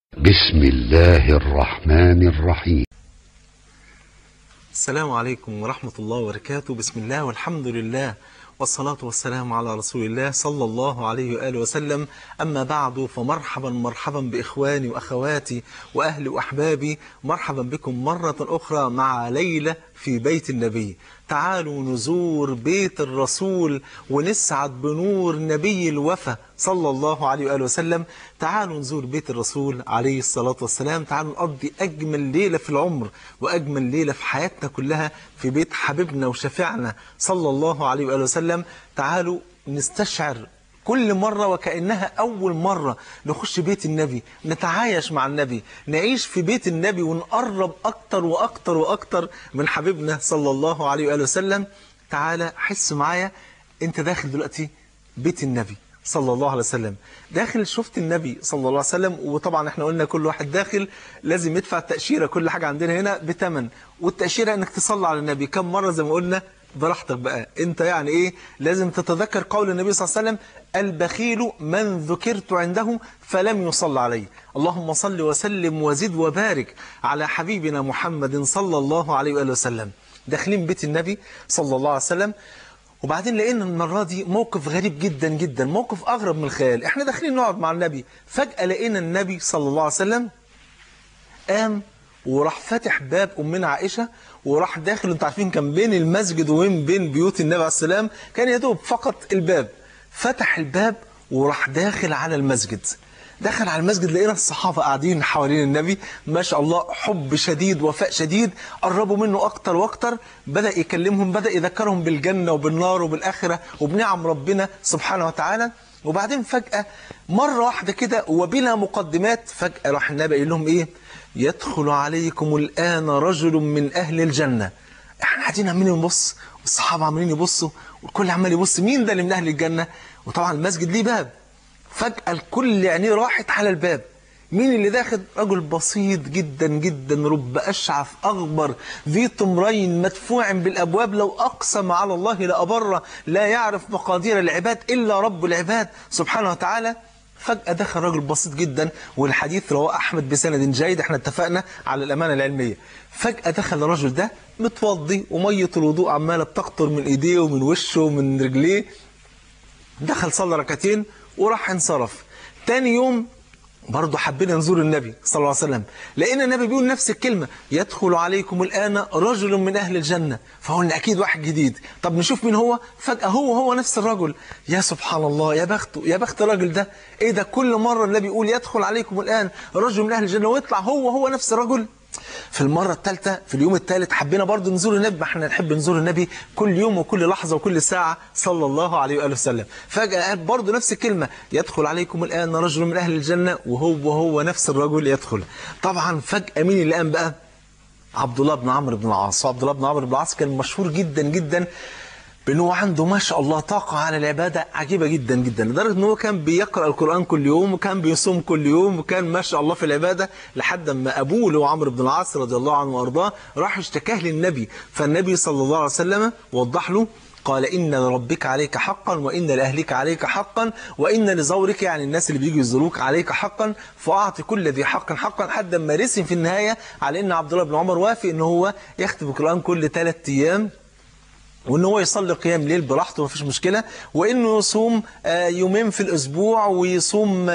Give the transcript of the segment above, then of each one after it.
بسم الله الرحمن الرحيم السلام عليكم ورحمة الله وبركاته بسم الله والحمد لله والصلاة والسلام على رسول الله صلى الله عليه وآله وسلم أما بعد فمرحبا مرحبا بإخواني وأخواتي وأهلي وأحبابي مرحبا بكم مرة أخرى مع ليلة في بيت النبي تعالوا نزور بيت الرسول ونسعد بنور نبي الوفا صلى الله عليه وآله وسلم تعالوا نزور بيت الرسول عليه الصلاة والسلام تعالوا نقضي أجمل ليلة في العمر وأجمل ليلة في حياتنا كلها في بيت حبيبنا وشفيعنا صلى الله عليه وآله وسلم تعالوا نستشعر كل مرة وكأنها أول مرة نخش بيت النبي نتعايش مع النبي نعيش في بيت النبي ونقرب أكتر وأكتر وأكتر من حبيبنا صلى الله عليه وآله وسلم تعالى حس معايا أنت داخل دلوقتي بيت النبي صلى الله عليه وسلم داخل شفت النبي صلى الله عليه وسلم وطبعا احنا قلنا كل واحد داخل لازم يدفع التأشيرة كل حاجة عندنا هنا بتمن والتأشيرة انك تصلي على النبي كم مرة زي ما قلنا براحتك بقى انت يعني ايه لازم تتذكر قول النبي صلى الله عليه وسلم البخيل من ذكرت عنده فلم يصلى عليه اللهم صل وسلم وزد وبارك على حبيبنا محمد صلى الله عليه وآله وسلم داخلين بيت النبي صلى الله عليه وسلم وبعدين لقينا المرة دي موقف غريب جدا جدا موقف أغرب من الخيال احنا داخلين نقعد مع النبي فجأة لقينا النبي صلى الله عليه وسلم قام وراح فاتح باب أمنا عائشة وراح داخل انتوا عارفين كان بين المسجد وبين بين بيوت النبي عليه السلام كان يدوب فقط الباب فتح الباب وراح داخل على المسجد دخل على المسجد لقينا الصحابة قاعدين حوالين النبي ما شاء الله حب شديد وفاء شديد قربوا منه أكتر وأكتر بدأ يكلمهم بدأ يذكرهم بالجنة وبالنار وبالآخرة وبنعم ربنا سبحانه وتعالى وبعدين فجأة مرة واحدة كده وبلا مقدمات فجأة راح النبي قال لهم إيه يدخل عليكم الآن رجل من أهل الجنة احنا قاعدين عمالين نبص والصحابة عمالين يبصوا والكل عمال يبص مين ده اللي من أهل الجنة وطبعا المسجد ليه باب فجأة الكل عينيه راحت على الباب مين اللي داخل رجل بسيط جدا جدا رب أشعث أغبر ذي طمرين مدفوع بالأبواب لو أقسم على الله لأبره لا يعرف مقادير العباد إلا رب العباد سبحانه وتعالى فجأة دخل راجل بسيط جدا والحديث رواه أحمد بسند جيد احنا اتفقنا على الأمانة العلمية فجأة دخل الرجل ده متوضي ومية الوضوء عمالة بتقطر من إيديه ومن وشه ومن رجليه دخل صلى ركعتين وراح انصرف تاني يوم برضه حبينا نزور النبي صلى الله عليه وسلم لقينا النبي بيقول نفس الكلمة يدخل عليكم الآن رجل من أهل الجنة فقلنا أكيد واحد جديد طب نشوف مين هو فجأة هو هو نفس الرجل يا سبحان الله يا بخته يا بخت الراجل ده إيه ده كل مرة النبي يقول يدخل عليكم الآن رجل من أهل الجنة ويطلع هو هو نفس الرجل في المرة الثالثة في اليوم الثالث حبينا برضو نزور النبي ما احنا نحب نزور النبي كل يوم وكل لحظة وكل ساعة صلى الله عليه وآله وسلم فجأة قال برضو نفس الكلمة يدخل عليكم الآن رجل من أهل الجنة وهو هو نفس الرجل يدخل طبعا فجأة مين اللي قام بقى عبد الله بن عمرو بن العاص عبد الله بن عمرو بن العاص كان مشهور جدا جدا بأنه عنده ما شاء الله طاقة على العبادة عجيبة جدا جدا لدرجة أنه كان بيقرأ القرآن كل يوم وكان بيصوم كل يوم وكان ما شاء الله في العبادة لحد ما أبوه اللي هو عمرو بن العاص رضي الله عنه وأرضاه راح اشتكاه للنبي فالنبي صلى الله عليه وسلم وضح له قال إن لربك عليك حقا وإن لأهلك عليك حقا وإن لزورك يعني الناس اللي بيجوا يزوروك عليك حقا فأعطي كل ذي حق حقا حتى ما رسم في النهاية على إن عبد الله بن عمر وافق إن هو يختم القرآن كل ثلاث أيام وان هو يصلي قيام ليل براحته مفيش مشكلة وانه يصوم يومين في الاسبوع ويصوم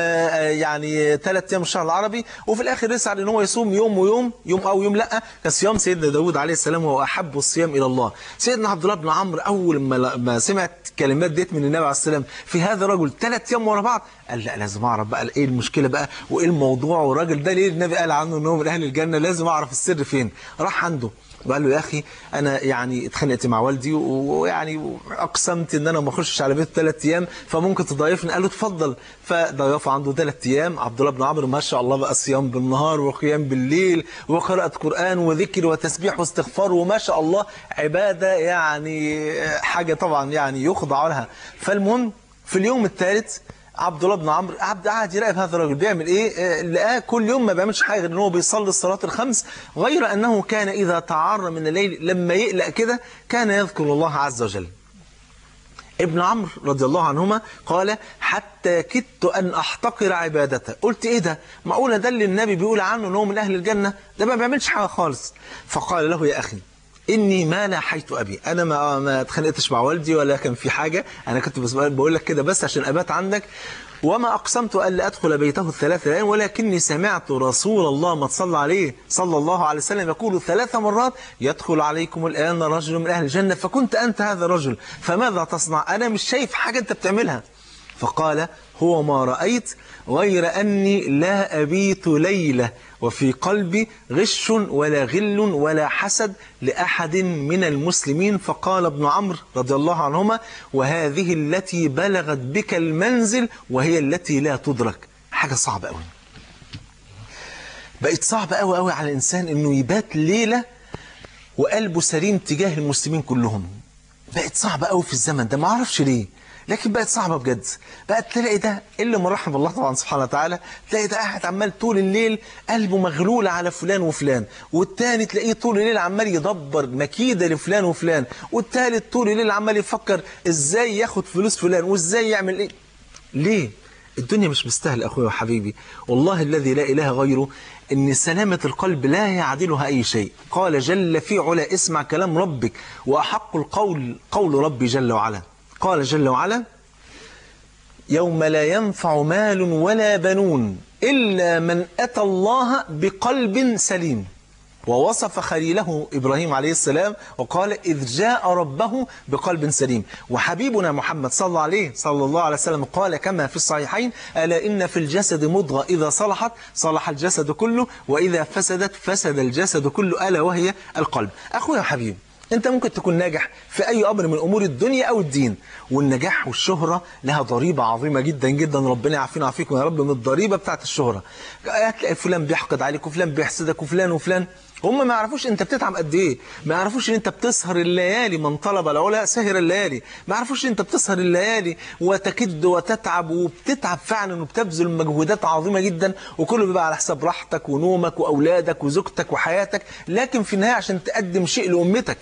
يعني ثلاث ايام الشهر العربي وفي الاخر يسعى ان هو يصوم يوم ويوم يوم او يوم لا كصيام سيدنا داود عليه السلام وهو احب الصيام الى الله سيدنا عبد الله بن عمرو اول ما ما سمعت كلمات ديت من النبي عليه السلام في هذا الرجل ثلاث ايام ورا بعض قال لا لازم اعرف بقى ايه المشكله بقى وايه الموضوع والراجل ده ليه النبي قال عنه ان هو من اهل الجنه لازم اعرف السر فين راح عنده وقال له يا أخي أنا يعني اتخانقت مع والدي ويعني أقسمت إن أنا ما أخشش على بيته ثلاث أيام فممكن تضيفني قال له اتفضل فضيفه عنده ثلاث أيام عبد الله بن عمرو ما شاء الله بقى صيام بالنهار وقيام بالليل وقراءة قرآن وذكر وتسبيح واستغفار وما شاء الله عبادة يعني حاجة طبعا يعني يخضع لها فالمهم في اليوم الثالث عبد الله بن عمرو عبد قاعد يراقب هذا الراجل بيعمل ايه لقاه كل يوم ما بيعملش حاجه غير ان هو بيصلي الصلاه الخمس غير انه كان اذا تعر من الليل لما يقلق كده كان يذكر الله عز وجل ابن عمرو رضي الله عنهما قال حتى كدت أن أحتقر عبادته قلت إيه ده معقولة ده اللي النبي بيقول عنه أنه من أهل الجنة ده ما بيعملش حاجة خالص فقال له يا أخي إني ما لاحيت أبي أنا ما ما اتخانقتش مع والدي ولا كان في حاجة أنا كنت بس بقول لك كده بس عشان أبات عندك وما أقسمت ألا أدخل بيته الثلاث الآن ولكني سمعت رسول الله ما تصلى عليه صلى الله عليه وسلم يقول ثلاث مرات يدخل عليكم الآن رجل من أهل الجنة فكنت أنت هذا الرجل فماذا تصنع أنا مش شايف حاجة أنت بتعملها فقال هو ما رأيت غير أني لا أبيت ليلة وفي قلبي غش ولا غل ولا حسد لأحد من المسلمين فقال ابن عمرو رضي الله عنهما وهذه التي بلغت بك المنزل وهي التي لا تدرك حاجة صعبة قوي بقت صعبة قوي قوي على الإنسان أنه يبات ليلة وقلبه سليم تجاه المسلمين كلهم بقت صعبة قوي في الزمن ده ما اعرفش ليه لكن بقت صعبة بجد بقت تلاقي ده إلا من رحم الله طبعا سبحانه وتعالى تلاقي ده قاعد عمال طول الليل قلبه مغلول على فلان وفلان والتاني تلاقيه طول الليل عمال يدبر مكيدة لفلان وفلان والتالت طول الليل عمال يفكر إزاي ياخد فلوس فلان وإزاي يعمل إيه ليه؟ الدنيا مش مستاهل أخويا وحبيبي والله الذي لا إله غيره إن سلامة القلب لا يعدلها أي شيء قال جل في علا اسمع كلام ربك وأحق القول قول ربي جل وعلا قال جل وعلا يوم لا ينفع مال ولا بنون إلا من أتى الله بقلب سليم ووصف خليله إبراهيم عليه السلام وقال إذ جاء ربه بقلب سليم وحبيبنا محمد صلى الله عليه صلى الله عليه وسلم قال كما في الصحيحين ألا إن في الجسد مضغة إذا صلحت صلح الجسد كله وإذا فسدت فسد الجسد كله ألا وهي القلب أخويا حبيب انت ممكن تكون ناجح في اي امر من امور الدنيا او الدين والنجاح والشهرة لها ضريبة عظيمة جدا جدا ربنا يعافينا ويعافيكم يا رب من الضريبة بتاعت الشهرة هتلاقي فلان بيحقد عليك وفلان بيحسدك وفلان وفلان هم ما يعرفوش انت بتتعب قد ايه ما يعرفوش ان انت بتسهر الليالي من طلب العلا سهر الليالي ما يعرفوش ان انت بتسهر الليالي وتكد وتتعب وبتتعب فعلا وبتبذل مجهودات عظيمة جدا وكله بيبقى على حساب راحتك ونومك واولادك وزوجتك وحياتك لكن في النهاية عشان تقدم شيء لامتك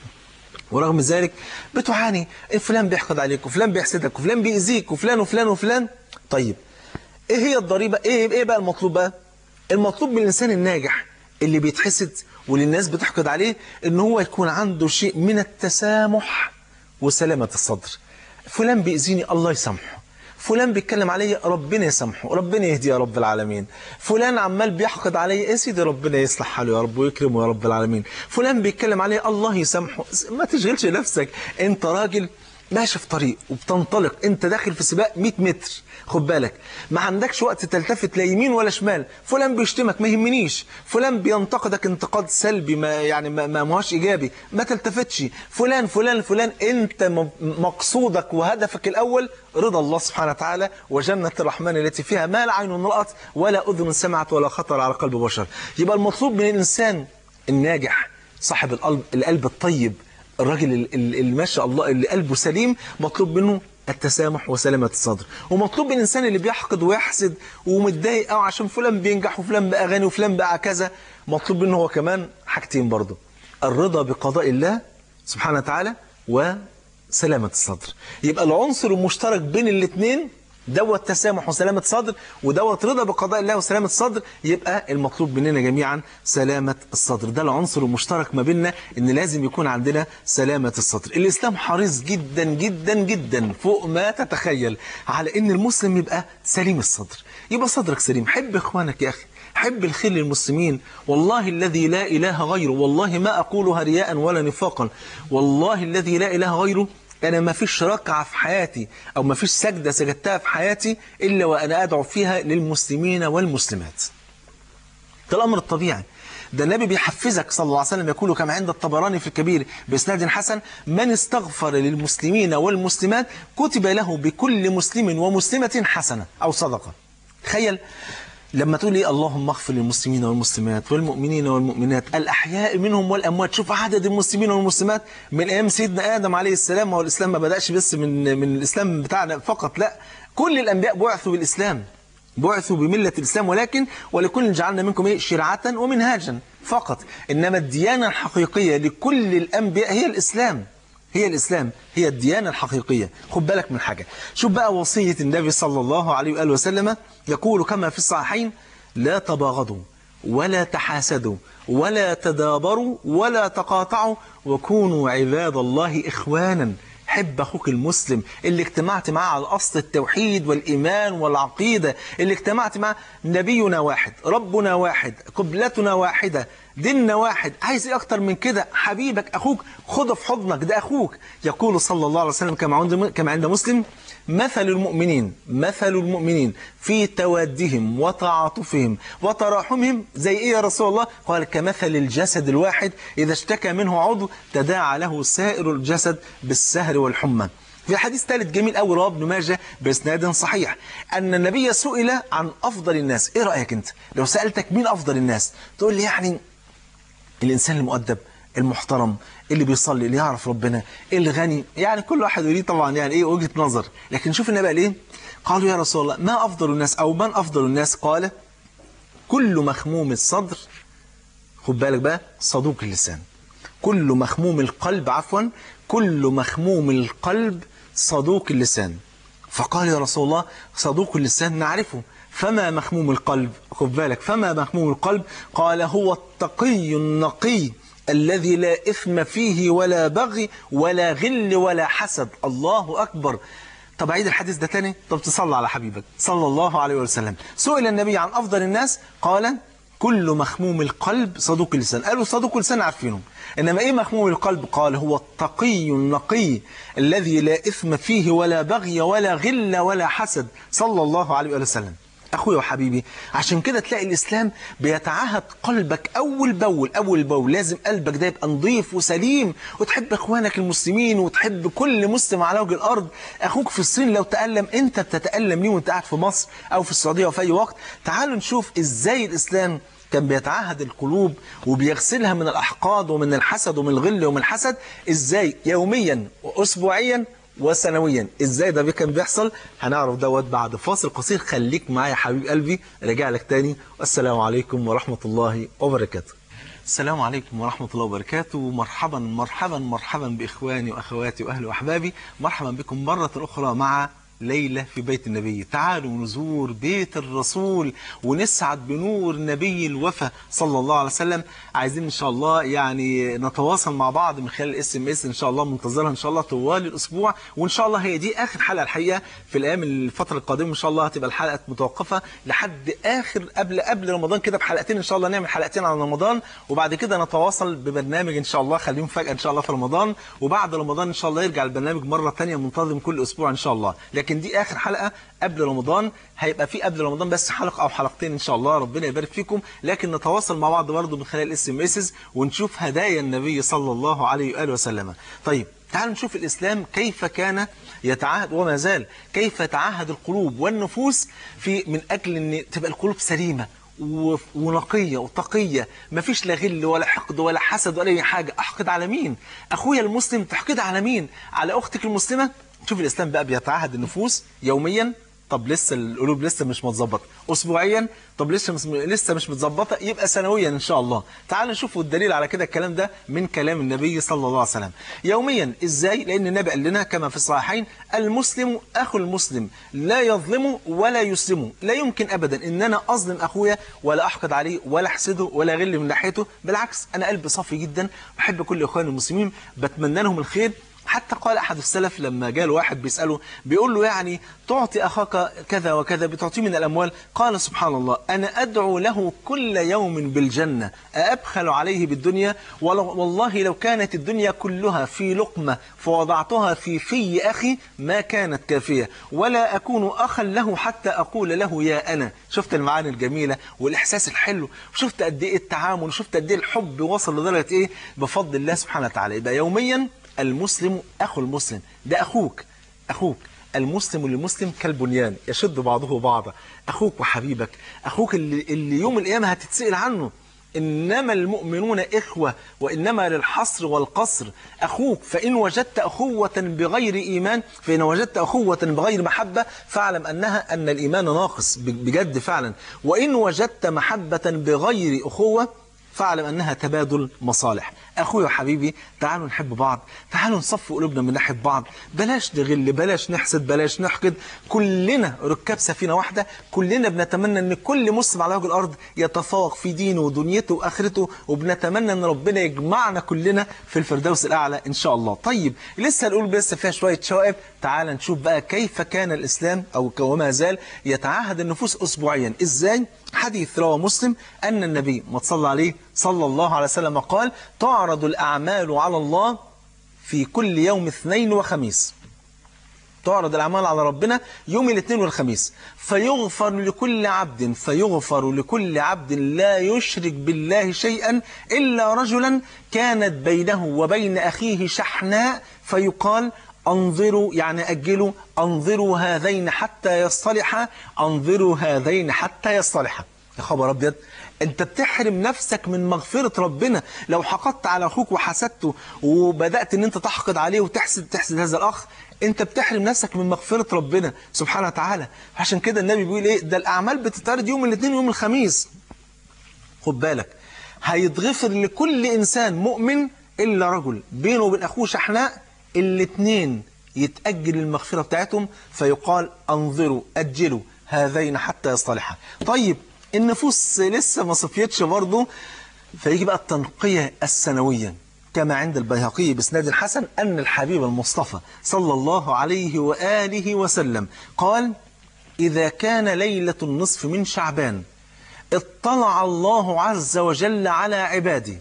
ورغم ذلك بتعاني فلان بيحقد عليك وفلان بيحسدك وفلان بيأذيك وفلان وفلان وفلان طيب ايه هي الضريبة ايه ايه بقى المطلوب بقى المطلوب من الانسان الناجح اللي بيتحسد واللي الناس بتحقد عليه ان هو يكون عنده شيء من التسامح وسلامة الصدر فلان بيأذيني الله يسامحه فلان بيتكلم عليا ربنا يسامحه ربنا يهديه يا رب العالمين فلان عمال بيحقد عليا يا سيدي ربنا يصلح حاله يا رب ويكرمه يا رب العالمين فلان بيتكلم عليا الله يسامحه ما تشغلش نفسك انت راجل ماشي في طريق وبتنطلق انت داخل في سباق 100 متر خد بالك ما عندكش وقت تلتفت لا يمين ولا شمال فلان بيشتمك ما يهمنيش فلان بينتقدك انتقاد سلبي ما يعني ما ما ماهوش ايجابي ما تلتفتش فلان فلان فلان انت مقصودك وهدفك الاول رضا الله سبحانه وتعالى وجنة الرحمن التي فيها ما لا عين رأت ولا أذن سمعت ولا خطر على قلب بشر يبقى المطلوب من الإنسان الناجح صاحب القلب القلب الطيب الراجل اللي ما شاء الله اللي قلبه سليم مطلوب منه التسامح وسلامة الصدر ومطلوب من الإنسان اللي بيحقد ويحسد ومتضايق أو عشان فلان بينجح وفلان بقى غني وفلان بقى كذا مطلوب منه هو كمان حاجتين برضه الرضا بقضاء الله سبحانه وتعالى وسلامة الصدر يبقى العنصر المشترك بين الاثنين دوت تسامح وسلامة صدر ودوت رضا بقضاء الله وسلامة الصدر يبقى المطلوب مننا جميعا سلامة الصدر ده العنصر المشترك ما بيننا ان لازم يكون عندنا سلامة الصدر الاسلام حريص جدا جدا جدا فوق ما تتخيل على ان المسلم يبقى سليم الصدر يبقى صدرك سليم حب اخوانك يا اخي حب الخير للمسلمين والله الذي لا إله غيره والله ما أقولها رياء ولا نفاقا والله الذي لا إله غيره أنا ما فيش ركعة في حياتي أو ما فيش سجدة سجدتها في حياتي إلا وأنا أدعو فيها للمسلمين والمسلمات ده الأمر الطبيعي ده النبي بيحفزك صلى الله عليه وسلم يقول كما عند الطبراني في الكبير بإسناد حسن من استغفر للمسلمين والمسلمات كتب له بكل مسلم ومسلمة حسنة أو صدقة تخيل لما تقول ايه اللهم اغفر للمسلمين والمسلمات والمؤمنين والمؤمنات الأحياء منهم والأموات شوف عدد المسلمين والمسلمات من أيام سيدنا آدم عليه السلام هو الإسلام ما بدأش بس من من الإسلام بتاعنا فقط لا كل الأنبياء بعثوا بالإسلام بعثوا بملة الإسلام ولكن ولكل جعلنا منكم ايه شرعة ومنهاجا فقط إنما الديانة الحقيقية لكل الأنبياء هي الإسلام هي الإسلام هي الديانة الحقيقية خد بالك من حاجة شوف بقى وصية النبي صلى الله عليه وآله وسلم يقول كما في الصحيحين لا تباغضوا ولا تحاسدوا ولا تدابروا ولا تقاطعوا وكونوا عباد الله إخوانا حب أخوك المسلم اللي اجتمعت معاه على أصل التوحيد والإيمان والعقيدة اللي اجتمعت معاه نبينا واحد ربنا واحد قبلتنا واحدة ديننا واحد عايز ايه اكتر من كده حبيبك اخوك خده في حضنك ده اخوك يقول صلى الله عليه وسلم كما عند كما عند مسلم مثل المؤمنين مثل المؤمنين في توادهم وتعاطفهم وتراحمهم زي ايه يا رسول الله قال كمثل الجسد الواحد اذا اشتكى منه عضو تداعى له سائر الجسد بالسهر والحمى في حديث ثالث جميل قوي رواه ابن ماجه باسناد صحيح ان النبي سئل عن افضل الناس ايه رايك انت لو سالتك مين افضل الناس تقول لي يعني الإنسان المؤدب المحترم اللي بيصلي اللي يعرف ربنا الغني يعني كل واحد يريد طبعا يعني ايه وجهة نظر لكن شوف النبي قال ايه قالوا يا رسول الله ما أفضل الناس أو من أفضل الناس قال كل مخموم الصدر خد بالك بقى صدوق اللسان كل مخموم القلب عفوا كل مخموم القلب صدوق اللسان فقال يا رسول الله صدوق اللسان نعرفه فما مخموم القلب خد بالك فما مخموم القلب قال هو التقي النقي الذي لا إثم فيه ولا بغي ولا غل ولا حسد الله أكبر طب عيد الحديث ده تاني طب تصلى على حبيبك صلى الله عليه وسلم سئل النبي عن أفضل الناس قال كل مخموم القلب صدوق اللسان قالوا صدوق اللسان عارفينهم إنما إيه مخموم القلب قال هو التقي النقي الذي لا إثم فيه ولا بغي ولا غل ولا حسد صلى الله عليه وسلم أخويا وحبيبي عشان كده تلاقي الإسلام بيتعهد قلبك أول بول أول بول لازم قلبك ده يبقى نظيف وسليم وتحب إخوانك المسلمين وتحب كل مسلم على وجه الأرض أخوك في الصين لو تألم أنت بتتألم ليه وأنت قاعد في مصر أو في السعودية وفي أي وقت تعالوا نشوف إزاي الإسلام كان بيتعهد القلوب وبيغسلها من الأحقاد ومن الحسد ومن الغل ومن الحسد إزاي يوميا وأسبوعيا وسنويا ازاي ده كان بيحصل هنعرف دوت بعد فاصل قصير خليك معايا يا حبيب قلبي راجع لك تاني والسلام عليكم ورحمة الله وبركاته السلام عليكم ورحمة الله وبركاته مرحبا مرحبا مرحبا بإخواني وأخواتي وأهلي وأحبابي مرحبا بكم مرة أخرى مع ليلة في بيت النبي تعالوا نزور بيت الرسول ونسعد بنور نبي الوفا صلى الله عليه وسلم عايزين إن شاء الله يعني نتواصل مع بعض من خلال الاس ام اس إن شاء الله منتظرها إن شاء الله طوال الأسبوع وإن شاء الله هي دي آخر حلقة الحقيقة في الأيام الفترة القادمة إن شاء الله هتبقى الحلقة متوقفة لحد آخر قبل قبل رمضان كده بحلقتين إن شاء الله نعمل حلقتين على رمضان وبعد كده نتواصل ببرنامج إن شاء الله خليهم فجأة إن شاء الله في رمضان وبعد رمضان إن شاء الله يرجع البرنامج مرة ثانيه منتظم كل أسبوع إن شاء الله لكن دي آخر حلقة قبل رمضان هيبقى في قبل رمضان بس حلقة أو حلقتين إن شاء الله ربنا يبارك فيكم لكن نتواصل مع بعض برضه من خلال اس ام اس ونشوف هدايا النبي صلى الله عليه وآله وسلم طيب تعالوا نشوف الإسلام كيف كان يتعهد وما زال كيف يتعهد القلوب والنفوس في من أجل أن تبقى القلوب سليمة ونقية وتقية ما فيش لا غل ولا حقد ولا حسد ولا أي حاجة أحقد على مين أخويا المسلم تحقد على مين على أختك المسلمة شوف الإسلام بقى بيتعهد النفوس يوميا طب لسه القلوب لسه مش متظبطه اسبوعيا طب لسه مش لسه مش متظبطه يبقى سنويا ان شاء الله تعال نشوف الدليل على كده الكلام ده من كلام النبي صلى الله عليه وسلم يوميا ازاي لان النبي قال لنا كما في الصحيحين المسلم اخو المسلم لا يظلمه ولا يسلمه لا يمكن ابدا ان انا اظلم اخويا ولا احقد عليه ولا احسده ولا اغل من ناحيته بالعكس انا قلبي صافي جدا بحب كل اخواني المسلمين بتمنى لهم الخير حتى قال أحد السلف لما جاء واحد بيسأله بيقول له يعني تعطي أخاك كذا وكذا بتعطيه من الأموال قال سبحان الله أنا أدعو له كل يوم بالجنة أبخل عليه بالدنيا والله لو كانت الدنيا كلها في لقمة فوضعتها في في أخي ما كانت كافية ولا أكون أخا له حتى أقول له يا أنا شفت المعاني الجميلة والإحساس الحلو وشفت قد إيه التعامل وشفت قد إيه الحب وصل لدرجة إيه بفضل الله سبحانه وتعالى يبقى يوميا المسلم أخو المسلم ده أخوك أخوك المسلم للمسلم كالبنيان يشد بعضه بعضا أخوك وحبيبك أخوك اللي, اللي يوم القيامة هتتسأل عنه إنما المؤمنون إخوة وإنما للحصر والقصر أخوك فإن وجدت أخوة بغير إيمان فإن وجدت أخوة بغير محبة فاعلم أنها أن الإيمان ناقص بجد فعلا وإن وجدت محبة بغير أخوة فاعلم أنها تبادل مصالح أخوي وحبيبي تعالوا نحب بعض تعالوا نصفي قلوبنا من ناحية بعض بلاش نغل بلاش نحسد بلاش نحقد كلنا ركاب سفينة واحدة كلنا بنتمنى أن كل مسلم على وجه الأرض يتفوق في دينه ودنيته وآخرته وبنتمنى أن ربنا يجمعنا كلنا في الفردوس الأعلى إن شاء الله طيب لسه القلوب لسه فيها شوية شوائب تعال نشوف بقى كيف كان الإسلام أو وما زال يتعهد النفوس أسبوعيا إزاي حديث رواه مسلم أن النبي ما تصلى عليه صلى الله عليه وسلم قال تعرض الأعمال على الله في كل يوم اثنين وخميس تعرض الأعمال على ربنا يوم الاثنين والخميس فيغفر لكل عبد فيغفر لكل عبد لا يشرك بالله شيئا إلا رجلا كانت بينه وبين أخيه شحناء فيقال انظروا يعني أجلوا انظروا هذين حتى يصطلحا انظروا هذين حتى يصطلحا يا خبر أبيض انت بتحرم نفسك من مغفرة ربنا لو حقدت على اخوك وحسدته وبدأت ان انت تحقد عليه وتحسد تحسد هذا الاخ انت بتحرم نفسك من مغفرة ربنا سبحانه وتعالى عشان كده النبي بيقول ايه ده الاعمال بتتعرض يوم الاثنين ويوم الخميس خد بالك هيتغفر لكل انسان مؤمن الا رجل بينه وبين اخوه شحناء الاثنين يتأجل المغفرة بتاعتهم فيقال انظروا أجلوا هذين حتى يصطلحا طيب النفوس لسه ما صفيتش برضه فيجي بقى التنقية السنوية كما عند البيهقي بسناد حسن أن الحبيب المصطفى صلى الله عليه وآله وسلم قال إذا كان ليلة النصف من شعبان اطلع الله عز وجل على عباده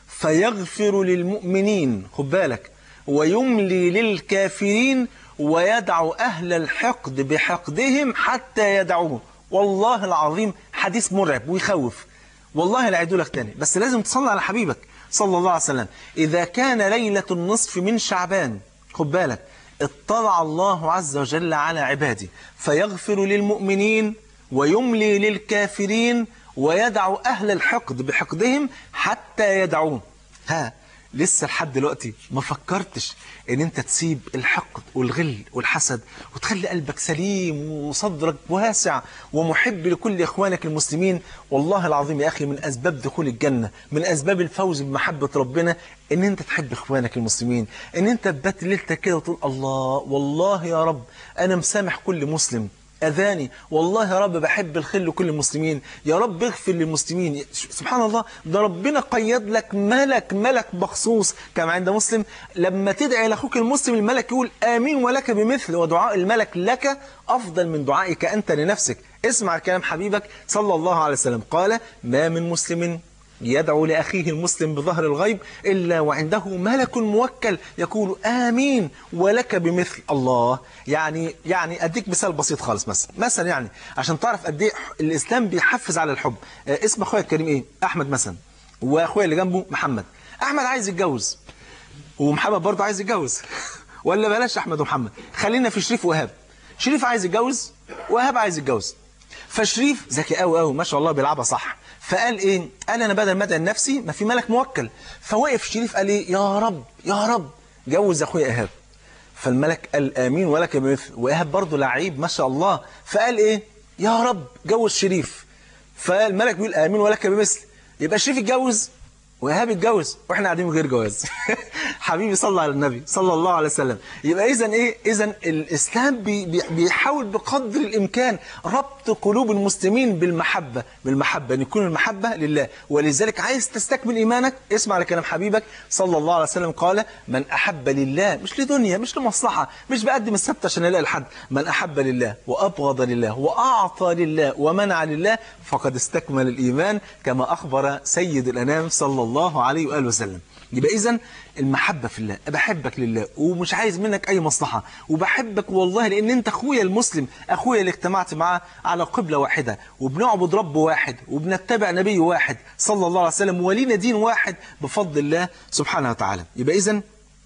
فيغفر للمؤمنين خد بالك ويملي للكافرين ويدع أهل الحقد بحقدهم حتى يدعوه والله العظيم حديث مرعب ويخوف والله لا لك تاني بس لازم تصلي على حبيبك صلى الله عليه وسلم إذا كان ليلة النصف من شعبان خد بالك اطلع الله عز وجل على عباده فيغفر للمؤمنين ويملي للكافرين ويدع أهل الحقد بحقدهم حتى يدعوه ها لسه لحد دلوقتي ما فكرتش ان انت تسيب الحقد والغل والحسد وتخلي قلبك سليم وصدرك واسع ومحب لكل اخوانك المسلمين والله العظيم يا اخي من اسباب دخول الجنة من اسباب الفوز بمحبة ربنا ان انت تحب اخوانك المسلمين ان انت تبات ليلتك كده وتقول الله والله يا رب انا مسامح كل مسلم أذاني والله يا رب بحب الخير لكل المسلمين يا رب اغفر للمسلمين سبحان الله ده ربنا قيد لك ملك ملك مخصوص كما عند مسلم لما تدعي لأخوك المسلم الملك يقول آمين ولك بمثل ودعاء الملك لك أفضل من دعائك أنت لنفسك اسمع كلام حبيبك صلى الله عليه وسلم قال ما من مسلم يدعو لأخيه المسلم بظهر الغيب إلا وعنده ملك موكل يقول آمين ولك بمثل الله يعني يعني أديك مثال بسيط خالص مثلا مثلا يعني عشان تعرف قد ايه الإسلام بيحفز على الحب آه اسم أخويا الكريم إيه أحمد مثلا وأخويا اللي جنبه محمد أحمد عايز يتجوز ومحمد برضه عايز يتجوز ولا بلاش أحمد ومحمد خلينا في شريف وإيهاب شريف عايز يتجوز وإيهاب عايز يتجوز فشريف ذكي قوي قوي ما شاء الله بيلعبها صح فقال ايه قال انا بدل ما ادعي لنفسي ما في ملك موكل فوقف شريف قال ايه يا رب يا رب جوز اخويا ايهاب فالملك قال امين ولك بمثل وايهاب برضه لعيب ما شاء الله فقال ايه يا رب جوز شريف فالملك بيقول امين ولك بمثل يبقى شريف اتجوز وإيهاب اتجوز واحنا قاعدين من غير جواز حبيبي صلى على النبي صلى الله عليه وسلم يبقى اذا ايه اذا الاسلام بي بي بيحاول بقدر الامكان ربط قلوب المسلمين بالمحبه بالمحبه ان يكون المحبه لله ولذلك عايز تستكمل ايمانك اسمع لكلام حبيبك صلى الله عليه وسلم قال من احب لله مش لدنيا مش لمصلحه مش بقدم السبت عشان الاقي لحد من احب لله وابغض لله واعطى لله ومنع لله فقد استكمل الايمان كما اخبر سيد الانام صلى الله عليه واله وسلم يبقى اذا المحبة في الله بحبك لله ومش عايز منك أي مصلحة وبحبك والله لأن أنت أخويا المسلم أخويا اللي اجتمعت معاه على قبلة واحدة وبنعبد رب واحد وبنتبع نبي واحد صلى الله عليه وسلم ولينا دين واحد بفضل الله سبحانه وتعالى يبقى إذا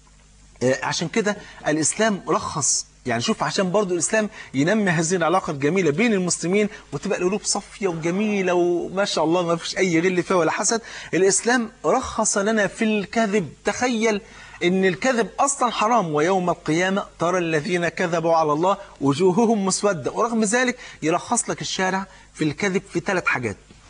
عشان كده الإسلام رخص يعني شوف عشان برضو الإسلام ينمي هذه العلاقة الجميلة بين المسلمين وتبقى القلوب صافية وجميلة وما شاء الله ما فيش أي غل فيها ولا حسد الإسلام رخص لنا في الكذب تخيل إن الكذب أصلا حرام ويوم القيامة ترى الذين كذبوا على الله وجوههم مسودة ورغم ذلك يرخص لك الشارع في الكذب في ثلاث حاجات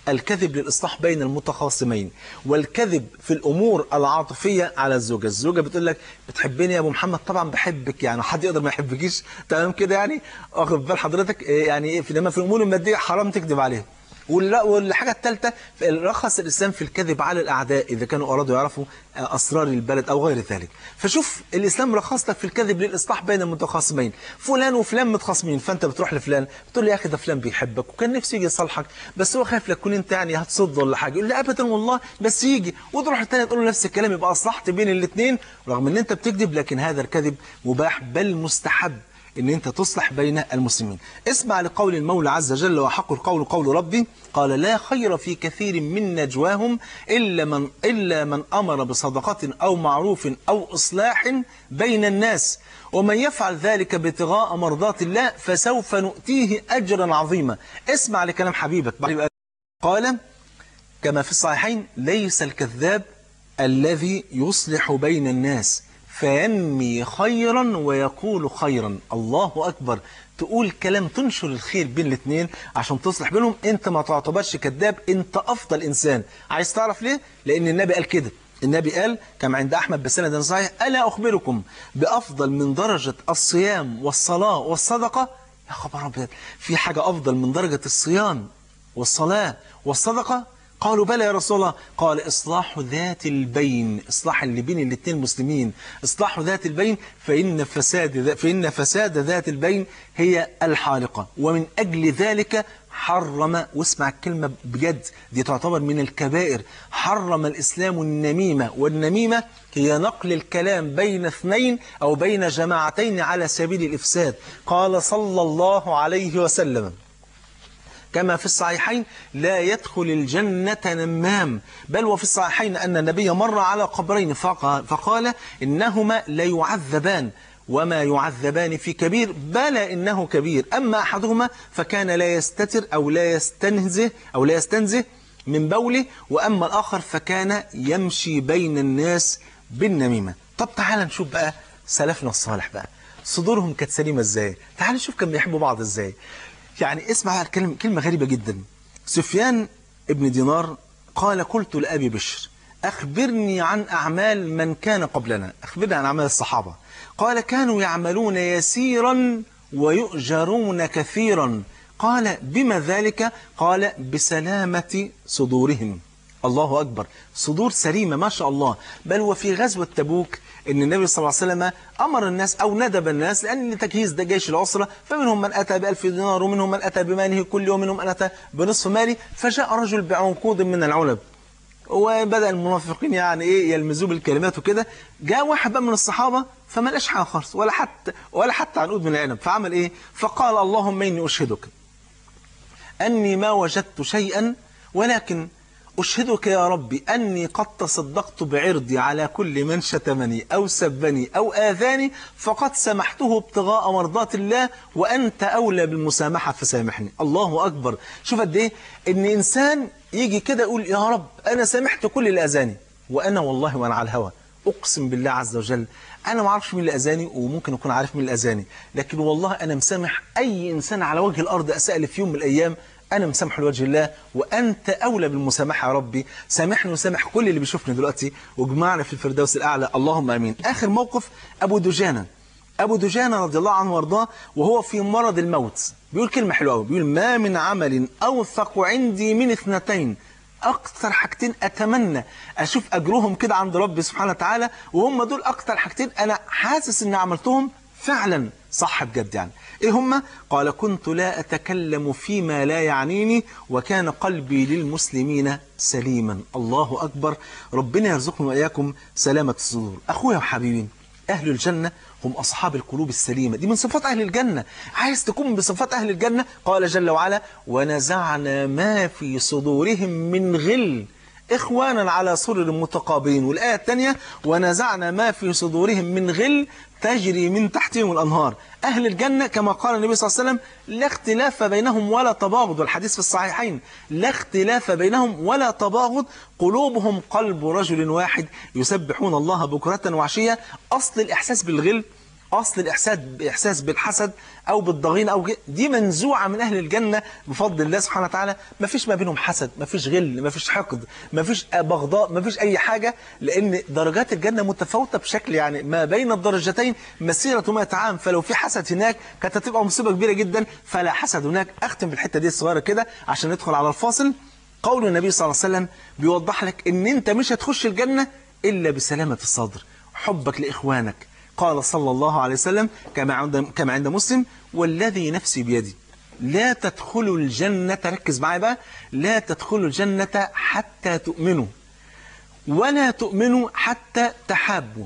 الكذب للإصلاح بين المتخاصمين والكذب في الأمور العاطفية على الزوجة الزوجة بتقول لك بتحبني يا أبو محمد طبعا بحبك يعني حد يقدر ما يحبكيش تمام كده يعني واخد بال حضرتك إيه يعني إيه في لما في الأمور المادية حرام تكذب عليها ولا- والحاجة الثالثة رخص الإسلام في الكذب على الأعداء إذا كانوا أرادوا يعرفوا أسرار البلد أو غير ذلك فشوف الإسلام رخص لك في الكذب للإصلاح بين المتخاصمين فلان وفلان متخاصمين فأنت بتروح لفلان بتقول له يا أخي ده فلان بيحبك وكان نفسه يجي يصالحك بس هو خايف لك تكون أنت يعني هتصد ولا حاجة يقول لي أبدا والله بس يجي وتروح الثاني تقول له نفس الكلام يبقى أصلحت بين الاثنين رغم أن أنت بتكذب لكن هذا الكذب مباح بل مستحب ان انت تصلح بين المسلمين اسمع لقول المولى عز وجل وحق القول قول ربي قال لا خير في كثير من نجواهم الا من الا من امر بصدقه او معروف او اصلاح بين الناس ومن يفعل ذلك ابتغاء مرضات الله فسوف نؤتيه اجرا عظيما اسمع لكلام حبيبك قال كما في الصحيحين ليس الكذاب الذي يصلح بين الناس فينمي خيرا ويقول خيرا الله أكبر تقول كلام تنشر الخير بين الاثنين عشان تصلح بينهم انت ما تعتبرش كذاب انت افضل انسان عايز تعرف ليه لان النبي قال كده النبي قال كما عند احمد بسند صحيح الا اخبركم بافضل من درجه الصيام والصلاه والصدقه يا خبر ابيض في حاجه افضل من درجه الصيام والصلاه والصدقه قالوا بلى يا رسول الله قال إصلاح ذات البين إصلاح اللي بين الاثنين المسلمين إصلاح ذات البين فإن فساد ذا فإن فساد ذات البين هي الحالقة ومن أجل ذلك حرم واسمع الكلمة بجد دي تعتبر من الكبائر حرم الإسلام النميمة والنميمة هي نقل الكلام بين اثنين أو بين جماعتين على سبيل الإفساد قال صلى الله عليه وسلم كما في الصحيحين لا يدخل الجنة نمام بل وفي الصحيحين أن النبي مر على قبرين فقال, فقال إنهما لا يعذبان وما يعذبان في كبير بلى إنه كبير أما أحدهما فكان لا يستتر أو لا يستنزه أو لا يستنزه من بوله وأما الآخر فكان يمشي بين الناس بالنميمة طب تعال نشوف بقى سلفنا الصالح بقى صدورهم كانت سليمة ازاي تعال نشوف كانوا بيحبوا بعض ازاي يعني اسمع كلمة, كلمة غريبة جدا سفيان ابن دينار قال قلت لأبي بشر أخبرني عن أعمال من كان قبلنا أخبرني عن أعمال الصحابة قال كانوا يعملون يسيرا ويؤجرون كثيرا قال بما ذلك قال بسلامة صدورهم الله أكبر صدور سليمة ما شاء الله بل وفي غزوة تبوك ان النبي صلى الله عليه وسلم امر الناس او ندب الناس لان تجهيز ده جيش العسره فمنهم من اتى بألف دينار ومنهم من اتى بماله كل ومنهم من اتى بنصف ماله فجاء رجل بعنقود من العنب وبدا المنافقين يعني ايه يلمزوه بالكلمات وكده جاء واحد بقى من الصحابه فما لقاش حاجه خالص ولا حتى ولا حتى عنقود من العنب فعمل ايه فقال اللهم اني اشهدك اني ما وجدت شيئا ولكن أشهدك يا ربي أني قد تصدقت بعرضي على كل من شتمني أو سبني أو آذاني فقد سمحته ابتغاء مرضات الله وأنت أولى بالمسامحة فسامحني الله أكبر شوف قد إيه إن إنسان يجي كده يقول يا رب أنا سامحت كل اللي أذاني وأنا والله وأنا على الهوى أقسم بالله عز وجل أنا ما أعرفش مين اللي أذاني وممكن أكون عارف مين اللي أذاني لكن والله أنا مسامح أي إنسان على وجه الأرض أسأل في يوم من الأيام أنا مسامح لوجه الله وأنت أولى بالمسامحة يا ربي سامحني وسامح كل اللي بيشوفني دلوقتي واجمعنا في الفردوس الأعلى اللهم أمين آخر موقف أبو دجانة أبو دجانة رضي الله عنه وارضاه وهو في مرض الموت بيقول كلمة حلوة قوي بيقول ما من عمل أوثق عندي من اثنتين أكثر حاجتين أتمنى أشوف أجرهم كده عند ربي سبحانه وتعالى وهم دول أكثر حاجتين أنا حاسس إن عملتهم فعلا صح بجد يعني إيه هما؟ قال كنت لا أتكلم فيما لا يعنيني وكان قلبي للمسلمين سليما الله أكبر ربنا يرزقنا وإياكم سلامة الصدور أخويا وحبيبي أهل الجنة هم أصحاب القلوب السليمة دي من صفات أهل الجنة عايز تكون بصفات أهل الجنة قال جل وعلا ونزعنا ما في صدورهم من غل إخوانا على سرر متقابلين والآية الثانية ونزعنا ما في صدورهم من غل تجري من تحتهم الأنهار أهل الجنة كما قال النبي صلى الله عليه وسلم لا اختلاف بينهم ولا تباغض والحديث في الصحيحين لا اختلاف بينهم ولا تباغض قلوبهم قلب رجل واحد يسبحون الله بكرة وعشية أصل الإحساس بالغل اصل الاحساس باحساس بالحسد او بالضغين او ج- دي منزوعه من اهل الجنه بفضل الله سبحانه وتعالى ما فيش ما بينهم حسد ما فيش غل ما فيش حقد ما فيش بغضاء ما فيش اي حاجه لان درجات الجنه متفاوته بشكل يعني ما بين الدرجتين مسيره 100 عام فلو في حسد هناك كانت هتبقى مصيبه كبيره جدا فلا حسد هناك اختم بالحته دي الصغيره كده عشان ندخل على الفاصل قول النبي صلى الله عليه وسلم بيوضح لك ان انت مش هتخش الجنه الا بسلامه الصدر حبك لاخوانك قال صلى الله عليه وسلم كما عند كما عند مسلم والذي نفسي بيدي لا تدخلوا الجنة ركز معايا بقى لا تدخلوا الجنة حتى تؤمنوا ولا تؤمنوا حتى تحابوا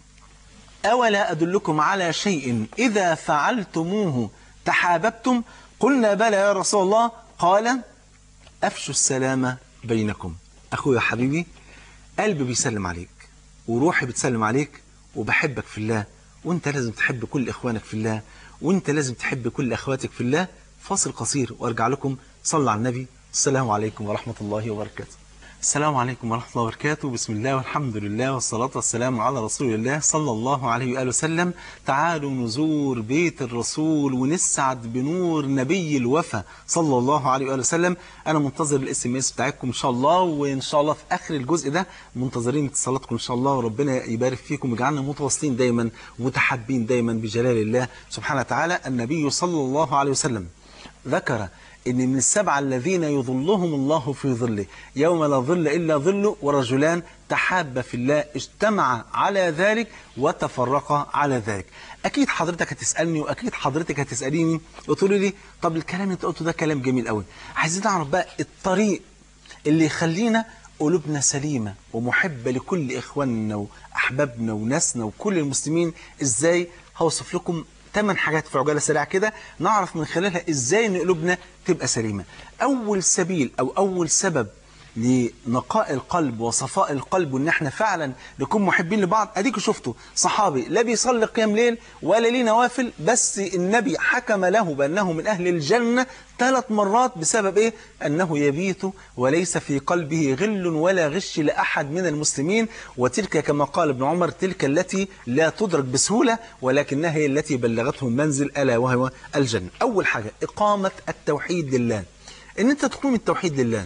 أولا أدلكم على شيء إذا فعلتموه تحاببتم قلنا بلى يا رسول الله قال أفشوا السلام بينكم أخويا حبيبي قلبي بيسلم عليك وروحي بتسلم عليك وبحبك في الله وانت لازم تحب كل إخوانك في الله وانت لازم تحب كل أخواتك في الله فاصل قصير وارجع لكم صلى على النبي السلام عليكم ورحمة الله وبركاته السلام عليكم ورحمة الله وبركاته بسم الله والحمد لله والصلاة والسلام على رسول الله صلى الله عليه وآله وسلم تعالوا نزور بيت الرسول ونسعد بنور نبي الوفا صلى الله عليه وآله وسلم أنا منتظر الاس ام اس بتاعتكم إن شاء الله وإن شاء الله في آخر الجزء ده منتظرين اتصالاتكم إن شاء الله وربنا يبارك فيكم ويجعلنا متواصلين دايما ومتحابين دايما بجلال الله سبحانه وتعالى النبي صلى الله عليه وسلم ذكر ان من السبعه الذين يظلهم الله في ظله يوم لا ظل الا ظله ورجلان تحابا في الله اجتمعا على ذلك وتفرقا على ذلك اكيد حضرتك هتسالني واكيد حضرتك هتساليني وتقولي لي طب الكلام اللي انت قلته ده كلام جميل قوي عايزين نعرف بقى الطريق اللي يخلينا قلوبنا سليمة ومحبة لكل إخواننا وأحبابنا وناسنا وكل المسلمين إزاي هوصف لكم ثمان حاجات في عجالة سريعة كده نعرف من خلالها إزاي إن قلوبنا تبقى سليمة أول سبيل أو أول سبب لنقاء القلب وصفاء القلب وان احنا فعلا نكون محبين لبعض اديكوا شفتوا صحابي لا بيصلي قيام ليل ولا ليه نوافل بس النبي حكم له بانه من اهل الجنه ثلاث مرات بسبب ايه انه يبيت وليس في قلبه غل ولا غش لاحد من المسلمين وتلك كما قال ابن عمر تلك التي لا تدرك بسهوله ولكنها هي التي بلغته المنزل الا وهو الجنه اول حاجه اقامه التوحيد لله ان انت تقوم التوحيد لله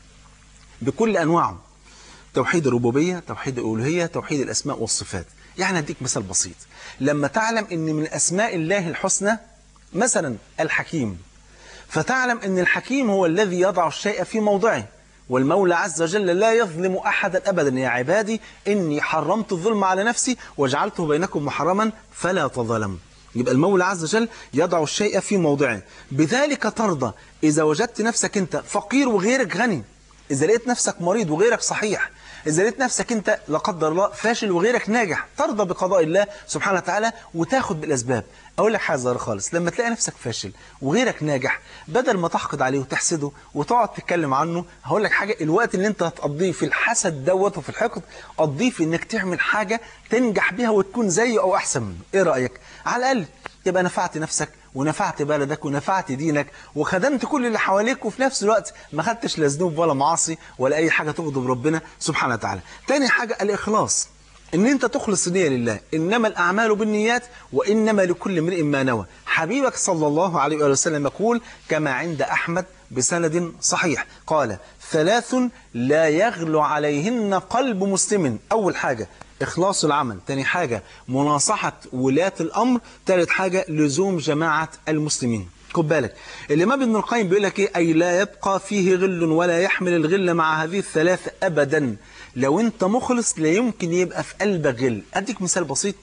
بكل أنواعه توحيد الربوبية توحيد الألوهية توحيد الأسماء والصفات يعني أديك مثال بسيط لما تعلم أن من أسماء الله الحسنى مثلا الحكيم فتعلم أن الحكيم هو الذي يضع الشيء في موضعه والمولى عز وجل لا يظلم أحدا أبدا يا عبادي إني حرمت الظلم على نفسي وجعلته بينكم محرما فلا تظلموا يبقى المولى عز وجل يضع الشيء في موضعه بذلك ترضى إذا وجدت نفسك أنت فقير وغيرك غني إذا لقيت نفسك مريض وغيرك صحيح إذا لقيت نفسك أنت لا قدر الله فاشل وغيرك ناجح ترضى بقضاء الله سبحانه وتعالى وتاخد بالأسباب أقول لك حاجة صغيرة خالص لما تلاقي نفسك فاشل وغيرك ناجح بدل ما تحقد عليه وتحسده وتقعد تتكلم عنه هقول لك حاجة الوقت اللي أنت هتقضيه في الحسد دوت وفي الحقد قضيه في إنك تعمل حاجة تنجح بيها وتكون زيه أو أحسن منه إيه رأيك؟ على الأقل تبقى نفعت نفسك ونفعت بلدك ونفعت دينك وخدمت كل اللي حواليك وفي نفس الوقت ما خدتش لا ذنوب ولا معاصي ولا اي حاجه تغضب ربنا سبحانه وتعالى. تاني حاجه الاخلاص ان انت تخلص النيه لله انما الاعمال بالنيات وانما لكل امرئ ما نوى. حبيبك صلى الله عليه وآله وسلم يقول كما عند احمد بسند صحيح قال ثلاث لا يغلو عليهن قلب مسلم اول حاجه إخلاص العمل تاني حاجة مناصحة ولاة الأمر تالت حاجة لزوم جماعة المسلمين خد بالك الإمام ابن القيم بيقول لك إيه أي لا يبقى فيه غل ولا يحمل الغل مع هذه الثلاث أبدا لو أنت مخلص لا يمكن يبقى في قلبك غل أديك مثال بسيط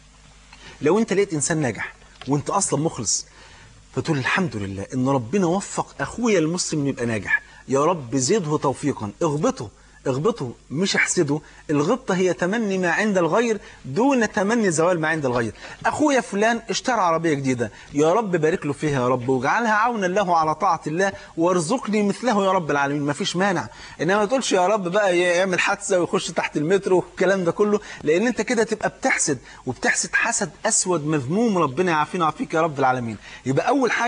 لو أنت لقيت إنسان ناجح وأنت أصلا مخلص فتقول الحمد لله إن ربنا وفق أخويا المسلم يبقى ناجح يا رب زده توفيقا اغبطه اغبطه مش احسده الغبطة هي تمني ما عند الغير دون تمني زوال ما عند الغير أخويا فلان اشترى عربية جديدة يا رب بارك له فيها يا رب واجعلها عونا له على طاعة الله وارزقني مثله يا رب العالمين ما فيش مانع إنما ما تقولش يا رب بقى يعمل حادثة ويخش تحت المترو والكلام ده كله لأن أنت كده تبقى بتحسد وبتحسد حسد أسود مذموم ربنا يعافينا ويعافيك يا رب العالمين يبقى أول حاجة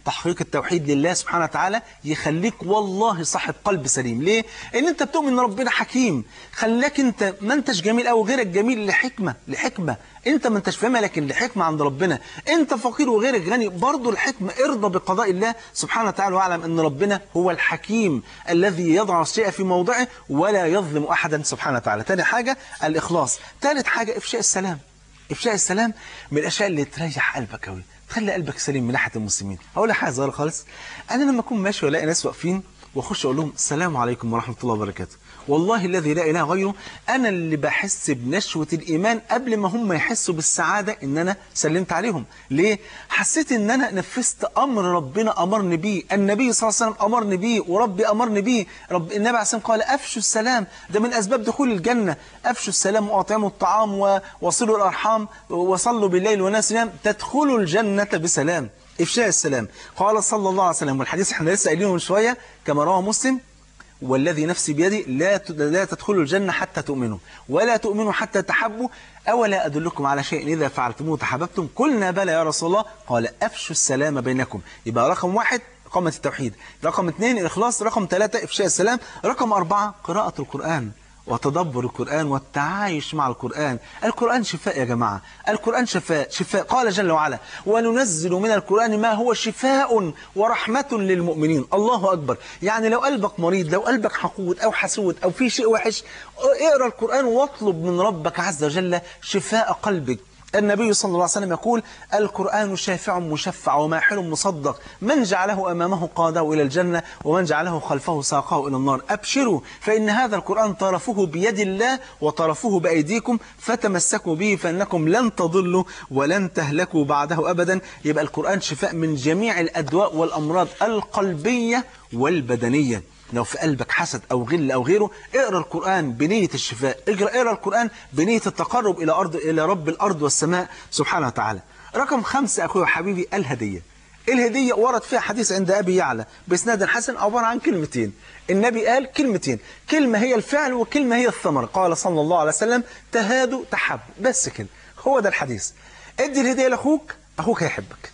تحقيق التوحيد لله سبحانه وتعالى يخليك والله صاحب قلب سليم ليه ان انت بتؤمن ان ربنا حكيم خلاك انت ما انتش جميل او غيرك جميل لحكمه لحكمه انت ما انتش فاهمها لكن لحكمه عند ربنا انت فقير وغيرك غني برضه الحكمه ارضى بقضاء الله سبحانه وتعالى واعلم ان ربنا هو الحكيم الذي يضع الشيء في موضعه ولا يظلم احدا سبحانه وتعالى تاني حاجه الاخلاص ثالث حاجه افشاء السلام افشاء السلام من الاشياء اللي تريح قلبك قوي تخلي قلبك سليم من ناحيه المسلمين اقول لك حاجه صغيره خالص انا لما اكون ماشي والاقي ناس واقفين واخش اقول لهم السلام عليكم ورحمه الله وبركاته والله الذي لا اله غيره انا اللي بحس بنشوه الايمان قبل ما هم يحسوا بالسعاده ان انا سلمت عليهم ليه حسيت ان انا نفذت امر ربنا امرني بيه النبي صلى الله عليه وسلم امرني بيه وربي امرني بيه رب النبي عليه الصلاه والسلام قال افشوا السلام ده من اسباب دخول الجنه افشوا السلام واطعموا الطعام ووصلوا الارحام وصلوا بالليل والناس نيام تدخلوا الجنه بسلام افشاء السلام قال صلى الله عليه وسلم والحديث احنا لسه قايلينه من شويه كما رواه مسلم والذي نفسي بيدي لا لا تدخلوا الجنة حتى تؤمنوا ولا تؤمنوا حتى تحبوا أولا أدلكم على شيء إذا فعلتموه تحببتم قلنا بلى يا رسول الله قال أفشوا السلام بينكم يبقى رقم واحد إقامة التوحيد رقم اثنين الإخلاص رقم ثلاثة إفشاء السلام رقم أربعة قراءة القرآن وتدبر القرآن والتعايش مع القرآن القرآن شفاء يا جماعة القرآن شفاء شفاء قال جل وعلا وننزل من القرآن ما هو شفاء ورحمة للمؤمنين الله أكبر يعني لو قلبك مريض لو قلبك حقود أو حسود أو في شيء وحش اقرأ القرآن واطلب من ربك عز وجل شفاء قلبك النبي صلى الله عليه وسلم يقول القرآن شافع مشفع وماحل مصدق من جعله أمامه قاده إلى الجنة ومن جعله خلفه ساقه إلى النار أبشروا فإن هذا القرآن طرفه بيد الله وطرفه بأيديكم فتمسكوا به فإنكم لن تضلوا ولن تهلكوا بعده أبدا يبقى القرآن شفاء من جميع الأدواء والأمراض القلبية والبدنية لو في قلبك حسد أو غل أو غيره اقرأ القرآن بنية الشفاء اقرأ, اقرأ القرآن بنية التقرب إلى, أرض إلى رب الأرض والسماء سبحانه وتعالى رقم خمسة أخوي وحبيبي الهدية الهدية ورد فيها حديث عند أبي يعلى بإسناد حسن عبارة عن كلمتين النبي قال كلمتين كلمة هي الفعل وكلمة هي الثمر قال صلى الله عليه وسلم تهادوا تحب بس كده هو ده الحديث ادي الهدية لأخوك أخوك هيحبك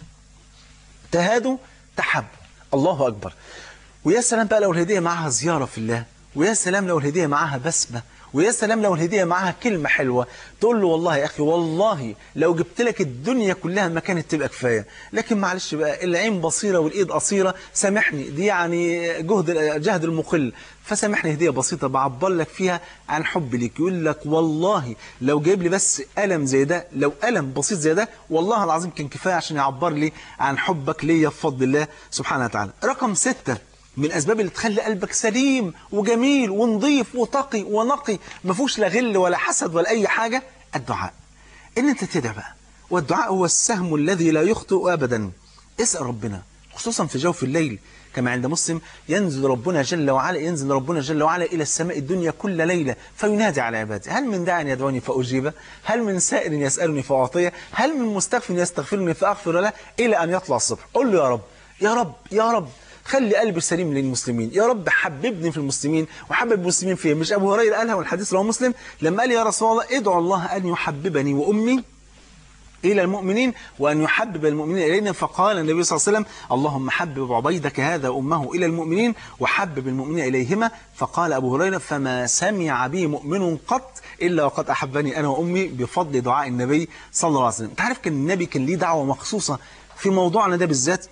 تهادوا تحب الله أكبر ويا سلام بقى لو الهدية معاها زيارة في الله ويا سلام لو الهدية معاها بسمة ويا سلام لو الهدية معاها كلمة حلوة تقول له والله يا أخي والله لو جبت لك الدنيا كلها ما كانت تبقى كفاية لكن معلش بقى العين بصيرة والإيد قصيرة سامحني دي يعني جهد جهد المقل فسامحني هدية بسيطة بعبر لك فيها عن حب ليك يقول لك والله لو جايب لي بس ألم زي ده لو ألم بسيط زي ده والله العظيم كان كفاية عشان يعبر لي عن حبك ليا بفضل الله سبحانه وتعالى رقم ستة من الأسباب اللي تخلي قلبك سليم وجميل ونظيف وتقي ونقي ما فيهوش لا غل ولا حسد ولا أي حاجة الدعاء إن أنت تدعي بقى والدعاء هو السهم الذي لا يخطئ أبدا اسأل ربنا خصوصا في جوف الليل كما عند مسلم ينزل ربنا جل وعلا ينزل ربنا جل وعلا إلى السماء الدنيا كل ليلة فينادي على عباده هل من داع يدعوني فأجيبه هل من سائل يسألني فأعطيه هل من مستغفر يستغفرني فأغفر له إلى أن يطلع الصبح قل له يا رب يا رب يا رب خلي قلبي سليم للمسلمين يا رب حببني في المسلمين وحبب المسلمين فيا مش أبو هريرة قالها والحديث رواه مسلم لما قال يا رسول الله ادعو الله أن يحببني وأمي إلى المؤمنين وأن يحبب المؤمنين إلينا فقال النبي صلى الله عليه وسلم اللهم حبب عبيدك هذا أمه إلى المؤمنين وحبب المؤمنين إليهما فقال أبو هريرة فما سمع بي مؤمن قط إلا وقد أحبني أنا وأمي بفضل دعاء النبي صلى الله عليه وسلم تعرف كان النبي كان ليه دعوة مخصوصة في موضوعنا ده بالذات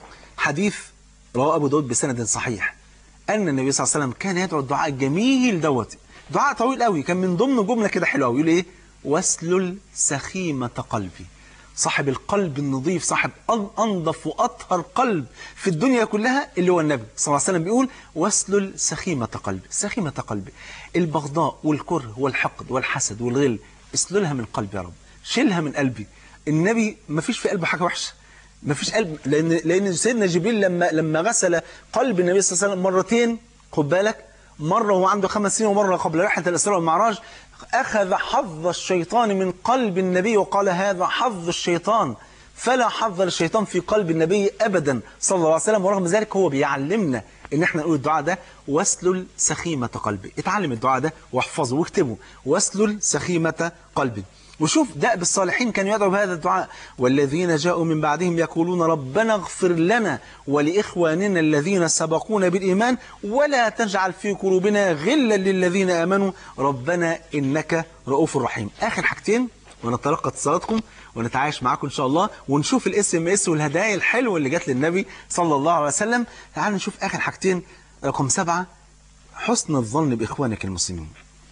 حديث رواه أبو داود بسند صحيح أن النبي صلى الله عليه وسلم كان يدعو الدعاء الجميل دوت دعاء طويل قوي كان من ضمن جملة كده حلوة يقول إيه واسلل سخيمة قلبي صاحب القلب النظيف صاحب أنظف وأطهر قلب في الدنيا كلها اللي هو النبي صلى الله عليه وسلم بيقول واسلل سخيمة قلبي سخيمة قلبي البغضاء والكره والحقد والحسد والغل اسللها من قلبي يا رب شيلها من قلبي النبي ما فيش في قلبه حاجة وحشة ما فيش قلب لأن, لأن سيدنا جبريل لما, لما غسل قلب النبي صلى الله عليه وسلم مرتين خد بالك مرة وهو عنده خمس سنين ومرة قبل رحلة الإسراء والمعراج أخذ حظ الشيطان من قلب النبي وقال هذا حظ الشيطان فلا حظ للشيطان في قلب النبي أبدا صلى الله عليه وسلم ورغم ذلك هو بيعلمنا ان احنا نقول الدعاء ده واسلل سخيمة قلبي اتعلم الدعاء ده واحفظه واكتبه واسلل سخيمة قلبي وشوف دأب الصالحين كان يدعو بهذا الدعاء والذين جاءوا من بعدهم يقولون ربنا اغفر لنا ولإخواننا الذين سبقونا بالإيمان ولا تجعل في قلوبنا غلا للذين آمنوا ربنا إنك رؤوف رحيم آخر حاجتين ونتلقى اتصالاتكم ونتعايش معاكم إن شاء الله ونشوف الاس ام اس والهدايا الحلوة اللي جت للنبي صلى الله عليه وسلم تعالوا نشوف آخر حاجتين رقم سبعة حسن الظن بإخوانك المسلمين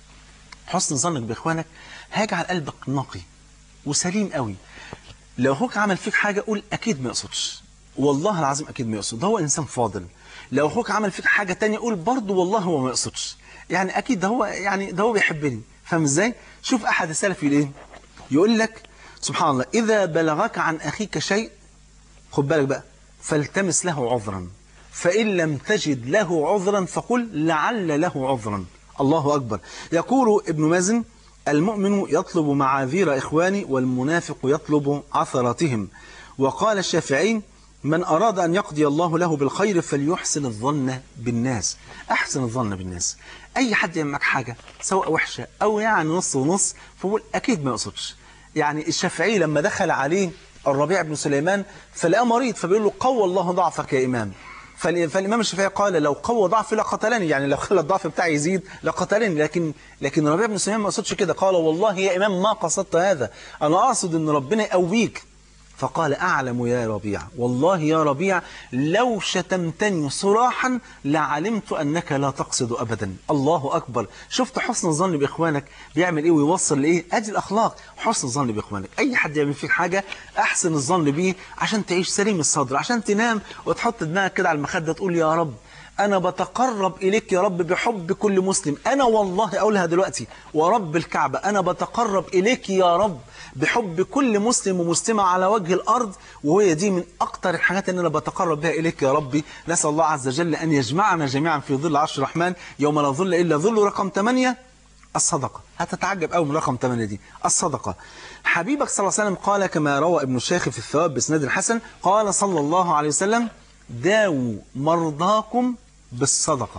حسن ظنك بإخوانك هيجعل قلبك نقي وسليم قوي لو اخوك عمل فيك حاجة قول أكيد ما يقصدش والله العظيم أكيد ما يقصد ده هو إنسان فاضل لو اخوك عمل فيك حاجة تانية قول برضه والله هو ما يقصدش يعني أكيد ده هو يعني ده هو بيحبني فاهم إزاي شوف أحد السلف يقول إيه يقول لك سبحان الله إذا بلغك عن أخيك شيء خد بالك بقى فالتمس له عذرا فإن لم تجد له عذرا فقل لعل له عذرا الله أكبر يقول ابن مازن المؤمن يطلب معاذير إخواني والمنافق يطلب عثراتهم وقال الشافعي من أراد أن يقضي الله له بالخير فليحسن الظن بالناس أحسن الظن بالناس أي حد يعمل معك حاجة سواء وحشة أو يعني نص ونص فقول أكيد ما يقصدش يعني الشافعي لما دخل عليه الربيع بن سليمان فلقاه مريض فبيقول له قوى الله ضعفك يا إمام فالإمام الشافعي قال لو قوى ضعفي لقتلني يعني لو خلى الضعف بتاعي يزيد لقتلني لكن لكن ربيع بن سليمان ما قصدش كده قال والله يا إمام ما قصدت هذا أنا أقصد أن ربنا يقويك فقال أعلم يا ربيع والله يا ربيع لو شتمتني صراحا لعلمت أنك لا تقصد أبدا الله أكبر شفت حسن الظن بإخوانك بيعمل إيه ويوصل لإيه أدي الأخلاق حسن الظن بإخوانك أي حد يعمل فيك حاجة أحسن الظن بيه عشان تعيش سليم الصدر عشان تنام وتحط دماغك كده على المخدة تقول يا رب أنا بتقرب إليك يا رب بحب كل مسلم أنا والله أقولها دلوقتي ورب الكعبة أنا بتقرب إليك يا رب بحب كل مسلم ومسلمة على وجه الأرض وهي دي من أكتر الحاجات اللي أنا بتقرب بها إليك يا ربي نسأل الله عز وجل أن يجمعنا جميعا في ظل عرش الرحمن يوم لا ظل إلا ظل رقم 8 الصدقة هتتعجب قوي من رقم 8 دي الصدقة حبيبك صلى الله عليه وسلم قال كما روى ابن الشيخ في الثواب بسناد حسن قال صلى الله عليه وسلم داووا مرضاكم بالصدقة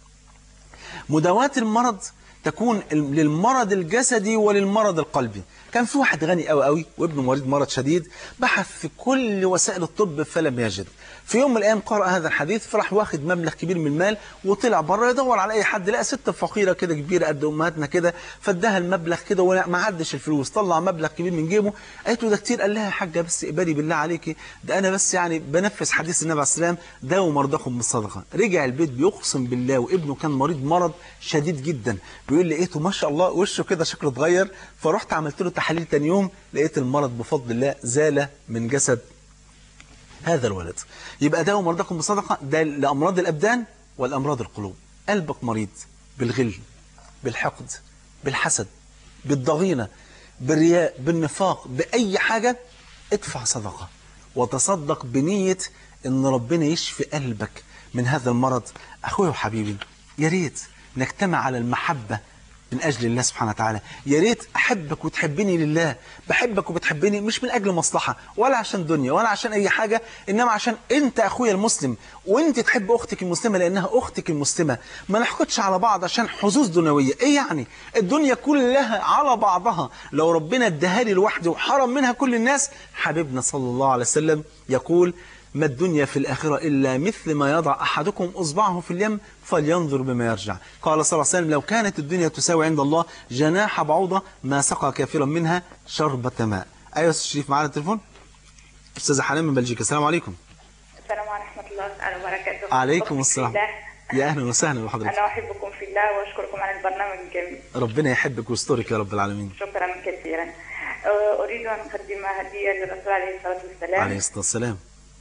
مداواة المرض تكون للمرض الجسدي وللمرض القلبي كان في واحد غني قوي قوي وابنه مريض مرض شديد بحث في كل وسائل الطب فلم يجد في يوم من الايام قرأ هذا الحديث فراح واخد مبلغ كبير من المال وطلع بره يدور على اي حد لقى ست فقيره كده كبيره قد امهاتنا كده فاداها المبلغ كده وما عدش الفلوس طلع مبلغ كبير من جيبه قالت له ده كتير قال لها يا حاجه بس اقبلي بالله عليكي ده انا بس يعني بنفذ حديث النبي عليه السلام داووا مرضاكم بالصدقه رجع البيت بيقسم بالله وابنه كان مريض مرض شديد جدا بيقول لقيته ما شاء الله وشه كده شكله اتغير فرحت عملت له تحاليل تاني يوم لقيت المرض بفضل الله زال من جسد هذا الولد يبقى داووا مرضاكم بصدقة ده لأمراض الأبدان والأمراض القلوب قلبك مريض بالغل بالحقد بالحسد بالضغينة بالرياء بالنفاق بأي حاجة ادفع صدقة وتصدق بنية ان ربنا يشفي قلبك من هذا المرض أخويا وحبيبي يا ريت نجتمع على المحبة من أجل الله سبحانه وتعالى يا ريت أحبك وتحبني لله بحبك وبتحبني مش من أجل مصلحة ولا عشان دنيا ولا عشان أي حاجة إنما عشان أنت أخويا المسلم وأنت تحب أختك المسلمة لأنها أختك المسلمة ما نحقدش على بعض عشان حظوظ دنيوية إيه يعني الدنيا كلها على بعضها لو ربنا اداها لي لوحدي وحرم منها كل الناس حبيبنا صلى الله عليه وسلم يقول ما الدنيا في الآخرة إلا مثل ما يضع أحدكم أصبعه في اليم فلينظر بما يرجع قال صلى الله عليه وسلم لو كانت الدنيا تساوي عند الله جناح بعوضة ما سقى كافرا منها شربة ماء أيها أستاذ شريف معانا التليفون أستاذة حنان من بلجيكا السلام عليكم السلام ورحمة الله تعالى وبركاته عليكم أحبكم السلام في الله. يا أهلا وسهلا بحضرتك أنا أحبكم في الله وأشكركم على البرنامج الجميل ربنا يحبك ويسترك يا رب العالمين شكرا كثيرا أه، أريد أن أقدم هدية للرسول عليه الصلاة والسلام عليه الصلاة والسلام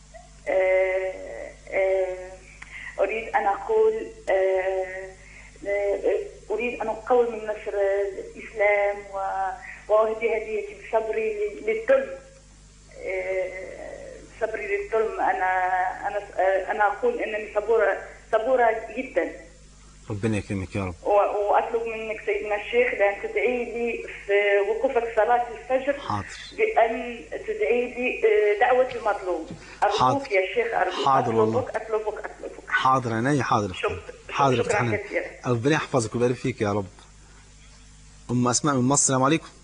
أه، أه، أريد أن أقول أه، أه، أريد أن أقوم من نشر الإسلام و- وأهدي هديتي بصبري للظلم أه، صبري للظلم أنا أنا أنا أقول أنني صبورة صبورة جدا ربنا يكرمك يا رب و- واطلب منك سيدنا الشيخ بان تدعي لي في وقوفك صلاه الفجر حاضر. بان تدعي لي آه، دعوه المطلوب ارجوك حاضر. يا شيخ ارجوك حاضر والله. اطلبك اطلبك اطلبك حاضر عيني حاضر شكرا. حاضر يا شكرا فتح حنان كثيرا. ربنا يحفظك ويبارك فيك يا رب أم أسماء من مصر السلام عليكم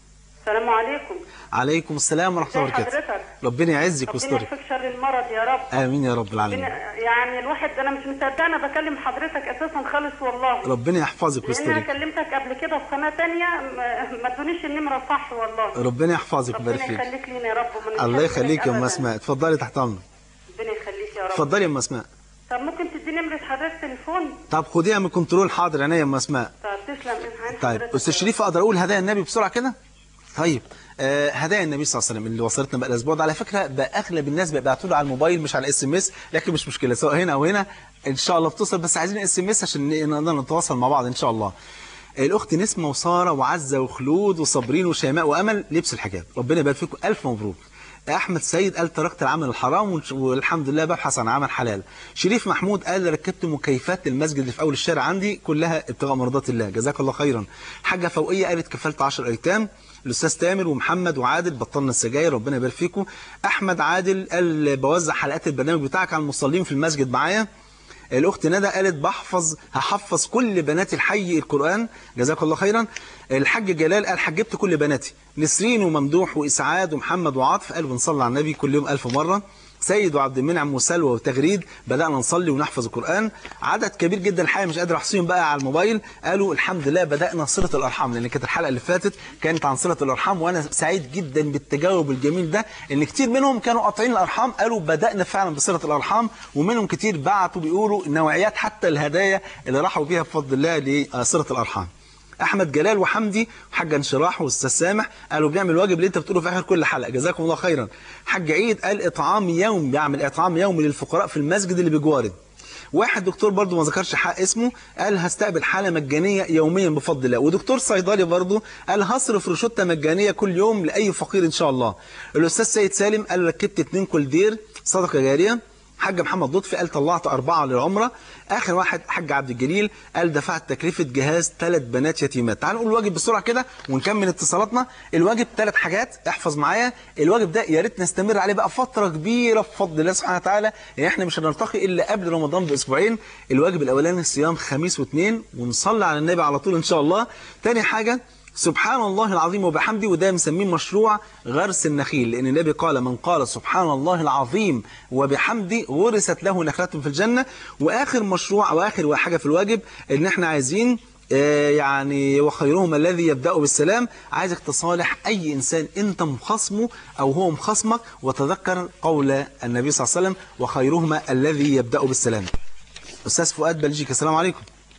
السلام عليكم عليكم السلام ورحمه الله ازي وبركاته حضرتك ربنا يعزك ربنا ويسترك يكفيك شر المرض يا رب امين يا رب العالمين ربنا- يعني الواحد انا مش مصدقه انا بكلم حضرتك اساسا خالص والله ربنا يحفظك لان انا ويسترك كلمتك قبل كده في قناه تانية ما- ما ادونيش النمره صح والله ربنا يحفظك ويبارك ربنا فيك يخليك لينا يا رب وما الله ننساش يخليك يا ام أبداً. اسماء اتفضلي تحت امرك ربنا يخليك يا رب اتفضلي يا ام اسماء طب ممكن تديني نمره حضرتك تليفون طب خديها من كنترول حاضر عينيا يا ام اسماء طب تسلم من عند طيب حضرتك استاذ يا شريف اقدر اقول هدايا النبي بسرعه كده طيب آه هدايا النبي صلى الله عليه وسلم اللي وصلتنا بقى الاسبوع ده على فكره بقى اغلب الناس بيبعتوا له على الموبايل مش على اس ام اس لكن مش مشكله سواء هنا او هنا ان شاء الله بتصل بس عايزين اس ام اس عشان نقدر نتواصل مع بعض ان شاء الله الاخت نسمه وساره وعزه وخلود وصابرين وشيماء وامل لبس الحجاب ربنا يبارك فيكم الف مبروك احمد سيد قال تركت العمل الحرام والش- والحمد لله ببحث عن عمل حلال شريف محمود قال ركبت مكيفات للمسجد اللي في اول الشارع عندي كلها ابتغاء مرضات الله جزاك الله خيرا حاجه فوقيه قالت كفلت 10 ايتام الاستاذ تامر ومحمد وعادل بطلنا السجاير ربنا يبارك فيكم احمد عادل قال بوزع حلقات البرنامج بتاعك على المصلين في المسجد معايا الاخت ندى قالت بحفظ هحفظ كل بنات الحي القران جزاك الله خيرا الحاج جلال قال حجبت كل بناتي نسرين وممدوح واسعاد ومحمد وعاطف قالوا بنصلي على النبي كل يوم ألف مره سيد وعبد المنعم وسلوى وتغريد بدأنا نصلي ونحفظ القرآن عدد كبير جدا الحقيقة مش قادر أحصيهم بقى على الموبايل قالوا الحمد لله بدأنا صلة الأرحام لأن كانت الحلقة اللي فاتت كانت عن صلة الأرحام وأنا سعيد جدا بالتجاوب الجميل ده إن كتير منهم كانوا قاطعين الأرحام قالوا بدأنا فعلا بصلة الأرحام ومنهم كتير بعتوا بيقولوا نوعيات حتى الهدايا اللي راحوا بيها بفضل الله لصلة الأرحام احمد جلال وحمدي وحاج انشراح واستاذ سامح قالوا بيعمل الواجب اللي انت بتقوله في اخر كل حلقه جزاكم الله خيرا حاج عيد قال اطعام يوم بيعمل اطعام يومي للفقراء في المسجد اللي بجواره واحد دكتور برضو ما ذكرش حق اسمه قال هستقبل حاله مجانيه يوميا بفضل الله ودكتور صيدلي برضو قال هصرف روشته مجانيه كل يوم لاي فقير ان شاء الله الاستاذ سيد سالم قال ركبت اتنين كولدير صدقه جاريه حاج محمد لطفي قال طلعت أربعة للعمرة آخر واحد حاج عبد الجليل قال دفعت تكلفة جهاز ثلاث بنات يتيمات تعالوا نقول الواجب بسرعة كده ونكمل اتصالاتنا الواجب ثلاث حاجات احفظ معايا الواجب ده يا ريت نستمر عليه بقى فترة كبيرة بفضل الله سبحانه وتعالى يعني احنا مش هنلتقي إلا قبل رمضان بأسبوعين الواجب الأولاني صيام خميس واثنين ونصلي على النبي على طول إن شاء الله تاني حاجة سبحان الله العظيم وبحمده وده مسميه مشروع غرس النخيل لأن النبي قال من قال سبحان الله العظيم وبحمده غرست له نخلة في الجنة وآخر مشروع وآخر حاجة في الواجب إن احنا عايزين آه، يعني وخيرهم الذي يبدأ بالسلام عايزك تصالح أي إنسان أنت مخصمه أو هو مخصمك وتذكر قول النبي صلى الله عليه وسلم وخيرهما الذي يبدأ بالسلام أستاذ فؤاد بلجيكا السلام عليكم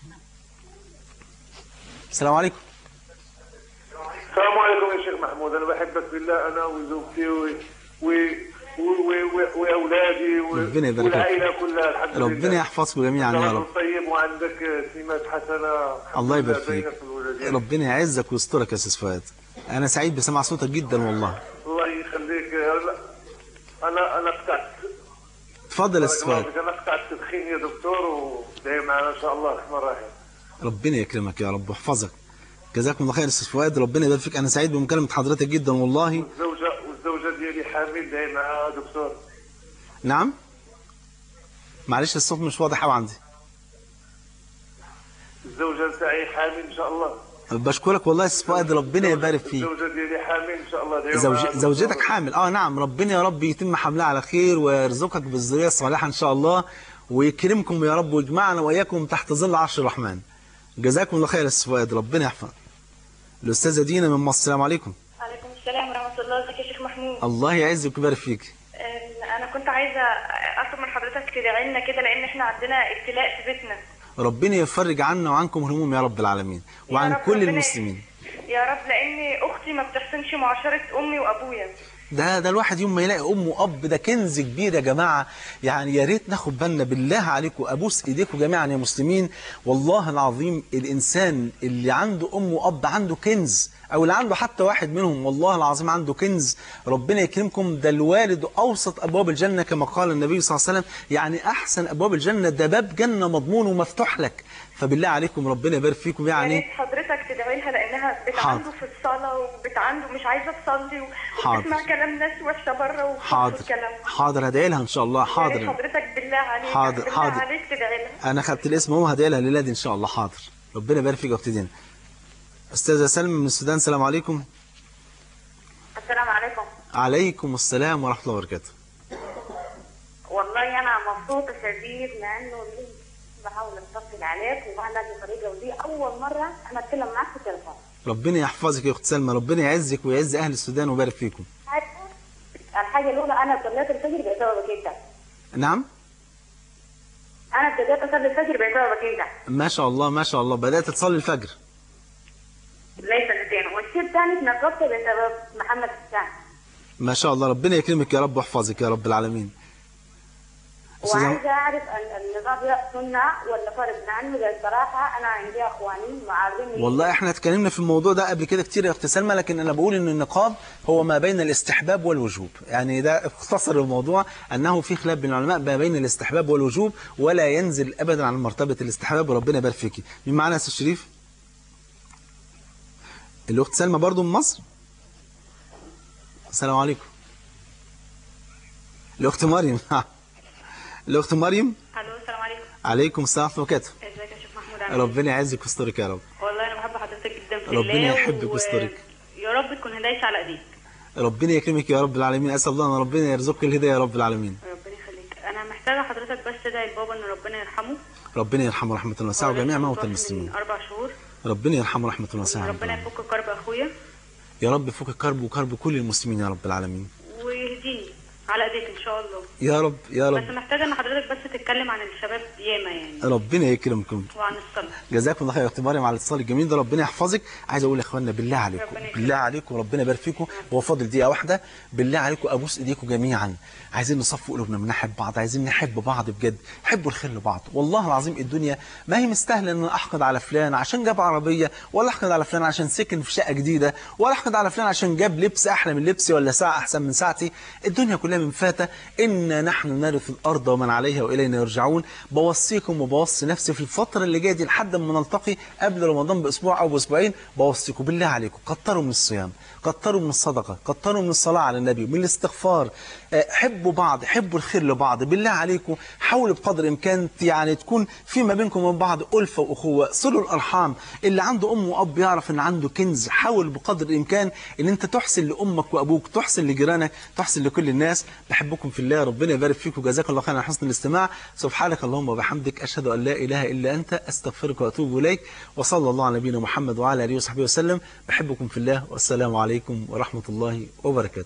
السلام عليكم السلام عليكم يا شيخ محمود انا بحبك بالله انا وزوجتي و... و... و... و... واولادي و... ربنا يبارك فيك. والعائله كلها الحمد لله ربنا يحفظكم جميعا يا رجل رب طيب وعندك سمات حسنه الحمد الله لله يبارك فيك بينك والولدين. ربنا يعزك ويسترك يا استاذ فؤاد انا سعيد بسمع صوتك جدا والله الله يخليك هلا انا انا قطعت اتفضل يا استاذ فؤاد انا قطعت التدخين يا دكتور ودايما معنا ان شاء الله الرحمن الرحيم ربنا يكرمك يا رب ويحفظك جزاكم الله خير يا استاذ فؤاد ربنا يبارك فيك انا سعيد بمكالمه حضرتك جدا والله والزوجه والزوجه ديالي حامل دايما معها دكتور نعم معلش الصوت مش واضح قوي عندي الزوجه تاعي حامل ان شاء الله بشكرك والله يا استاذ فؤاد ربنا يبارك فيك الزوجه ديالي حامل ان شاء الله دايما زوج... معها دكتور. زوجتك حامل اه نعم ربنا يا رب يتم حملها على خير ويرزقك بالذريه الصالحه ان شاء الله ويكرمكم يا رب ويجمعنا واياكم تحت ظل عرش الرحمن جزاكم الله خير يا استاذ فؤاد ربنا يحفظ الاستاذه دينا من مصر السلام عليكم عليكم السلام ورحمة الله ازيك يا شيخ محمود الله يعزك ويبارك فيك آه، أنا كنت عايزة أطلب من حضرتك تدعي لنا كده لأن إحنا عندنا ابتلاء في بيتنا ربنا يفرج عنا وعنكم الهموم يا رب العالمين يا وعن رب كل ربنا- المسلمين يا رب لأن أختي ما بتحسنش معاشرة أمي وأبويا ده ده الواحد يوم ما يلاقي ام واب ده كنز كبير يا جماعه يعني يا ريت ناخد بالنا بالله عليكم ابوس ايديكم جميعا يا مسلمين والله العظيم الانسان اللي عنده ام واب عنده كنز او اللي عنده حتى واحد منهم والله العظيم عنده كنز ربنا يكرمكم ده الوالد اوسط ابواب الجنه كما قال النبي صلى الله عليه وسلم يعني احسن ابواب الجنه ده باب جنه مضمون ومفتوح لك فبالله عليكم ربنا يبارك فيكم يا يعني ريت حضرتك تدعي لها لأنها بتعنده في الصلاة وبتعنده مش عايزة تصلي حاضر. وبتسمع كلام ناس وحشة بره وبترفض حاضر كلام حاضر هدعي لها ان شاء الله يا ريت حاضر حضرتك بالله عليك حاضر، بالله حاضر. عليك تدعي لها انا خدت الاسم اهو هديها لها ليلاد ان شاء الله حاضر ربنا يبارك فيك يا اختي دينا استاذه سلمى من السودان السلام عليكم عليكم السلام ورحمة الله وبركاته والله انا مبسوطه شديد مع انه ليه بحاول اتصل عليك وما الاقي طريقه ودي اول مره انا اتكلم معاك في التليفون ربنا يحفظك يا أخت سلمى ربنا يعزك ويعز أهل السودان ويبارك فيكم حاجة- الحاجه الاولى انا صليت الفجر بسببك انت نعم انا ابتديت اصلي الفجر بسببك انت ما شاء الله ما شاء الله بدأت تصلي الفجر ليس الاثنين والشيء الثاني تنقبت بسبب محمد حسان ما شاء الله ربنا يكرمك يا رب ويحفظك يا رب العالمين أستاذة- وعايزه اعرف ال- النقاب ده سنه ولا فرض عنه لأن الصراحه انا عندي اخواني معارضين والله احنا اتكلمنا في الموضوع ده قبل كده كتير يا اخت سلمى لكن انا بقول ان النقاب هو ما بين الاستحباب والوجوب يعني ده اختصر الموضوع انه في خلاف بين العلماء ما بين الاستحباب والوجوب ولا ينزل ابدا عن مرتبه الاستحباب وربنا يبارك فيكي مين معانا يا استاذ شريف الاخت سلمى برضو من مصر السلام عليكم الاخت مريم الاخت مريم الو السلام عليكم عليكم السلام ورحمه الله وبركاته ازيك يا شيخ محمود عامل إيه؟ ربنا يعزك ويسترك يا رب والله انا بحب حضرتك جدا في ربنا الله يحبك ويسترك. يا رب تكون هدايتي على ايديك ربنا يكرمك يا رب العالمين اسال الله ان ربنا يرزقك الهدايه يا رب العالمين ربنا يخليك انا محتاجه حضرتك بس تدعي لبابا ان ربنا يرحمه ربنا يرحمه رحمه واسعه هو لسه وجميع موتى متوفي المسلمين من اربع شهور ربنا يرحمه رحمه واسعه ربنا يفك كرب اخويا يا رب فك كرب وكرب كل المسلمين يا رب العالمين ويهديني على ايديك ان شاء الله يا رب يا بس رب محتاجه ان حضرتك بس تتكلم عن الشباب ياما يعني ربنا يكرمكم وعن الصلاه جزاكم الله خير يا اخت مريم على الاتصال الجميل ده ربنا يحفظك عايز اقول لاخواننا بالله عليكم ربنا يكرمك. بالله عليكم ربنا يبارك فيكم هو فاضل دقيقه واحده بالله عليكم ابوس ايديكم جميعا عايزين نصفي قلوبنا من ناحيه بعض عايزين نحب بعض بجد حبوا الخير لبعض والله العظيم الدنيا ما هي مستاهله ان أنا احقد على فلان عشان جاب عربيه ولا احقد على فلان عشان سكن في شقه جديده ولا احقد على فلان عشان جاب لبس احلى من لبسي ولا ساعه احسن من ساعتي الدنيا كلها من فاتة إنا نحن نرث الأرض ومن عليها وإلينا يرجعون بوصيكم وبوصي نفسي في الفترة اللي جاية دي لحد ما نلتقي قبل رمضان بأسبوع أو بأسبوعين بوصيكم بالله عليكم كتروا من الصيام كتروا من الصدقة كتروا من الصلاة على النبي من الاستغفار آه، حبوا بعض حبوا الخير لبعض بالله عليكم حاولوا بقدر الإمكان يعني تكون في ما بينكم وبين بعض ألفة وأخوة صلوا الأرحام اللي عنده أم وأب يعرف إن عنده كنز حاول بقدر الإمكان إن أنت تحسن لأمك وأبوك تحسن لجيرانك تحسن لكل الناس بحبكم في الله ربنا يبارك فيكم جزاك الله خيرا على حسن الاستماع سبحانك اللهم وبحمدك أشهد أن لا إله إلا أنت أستغفرك وأتوب إليك وصلى الله على نبينا محمد وعلى آله وصحبه وسلم بحبكم في الله والسلام عليكم ورحمة الله وبركاته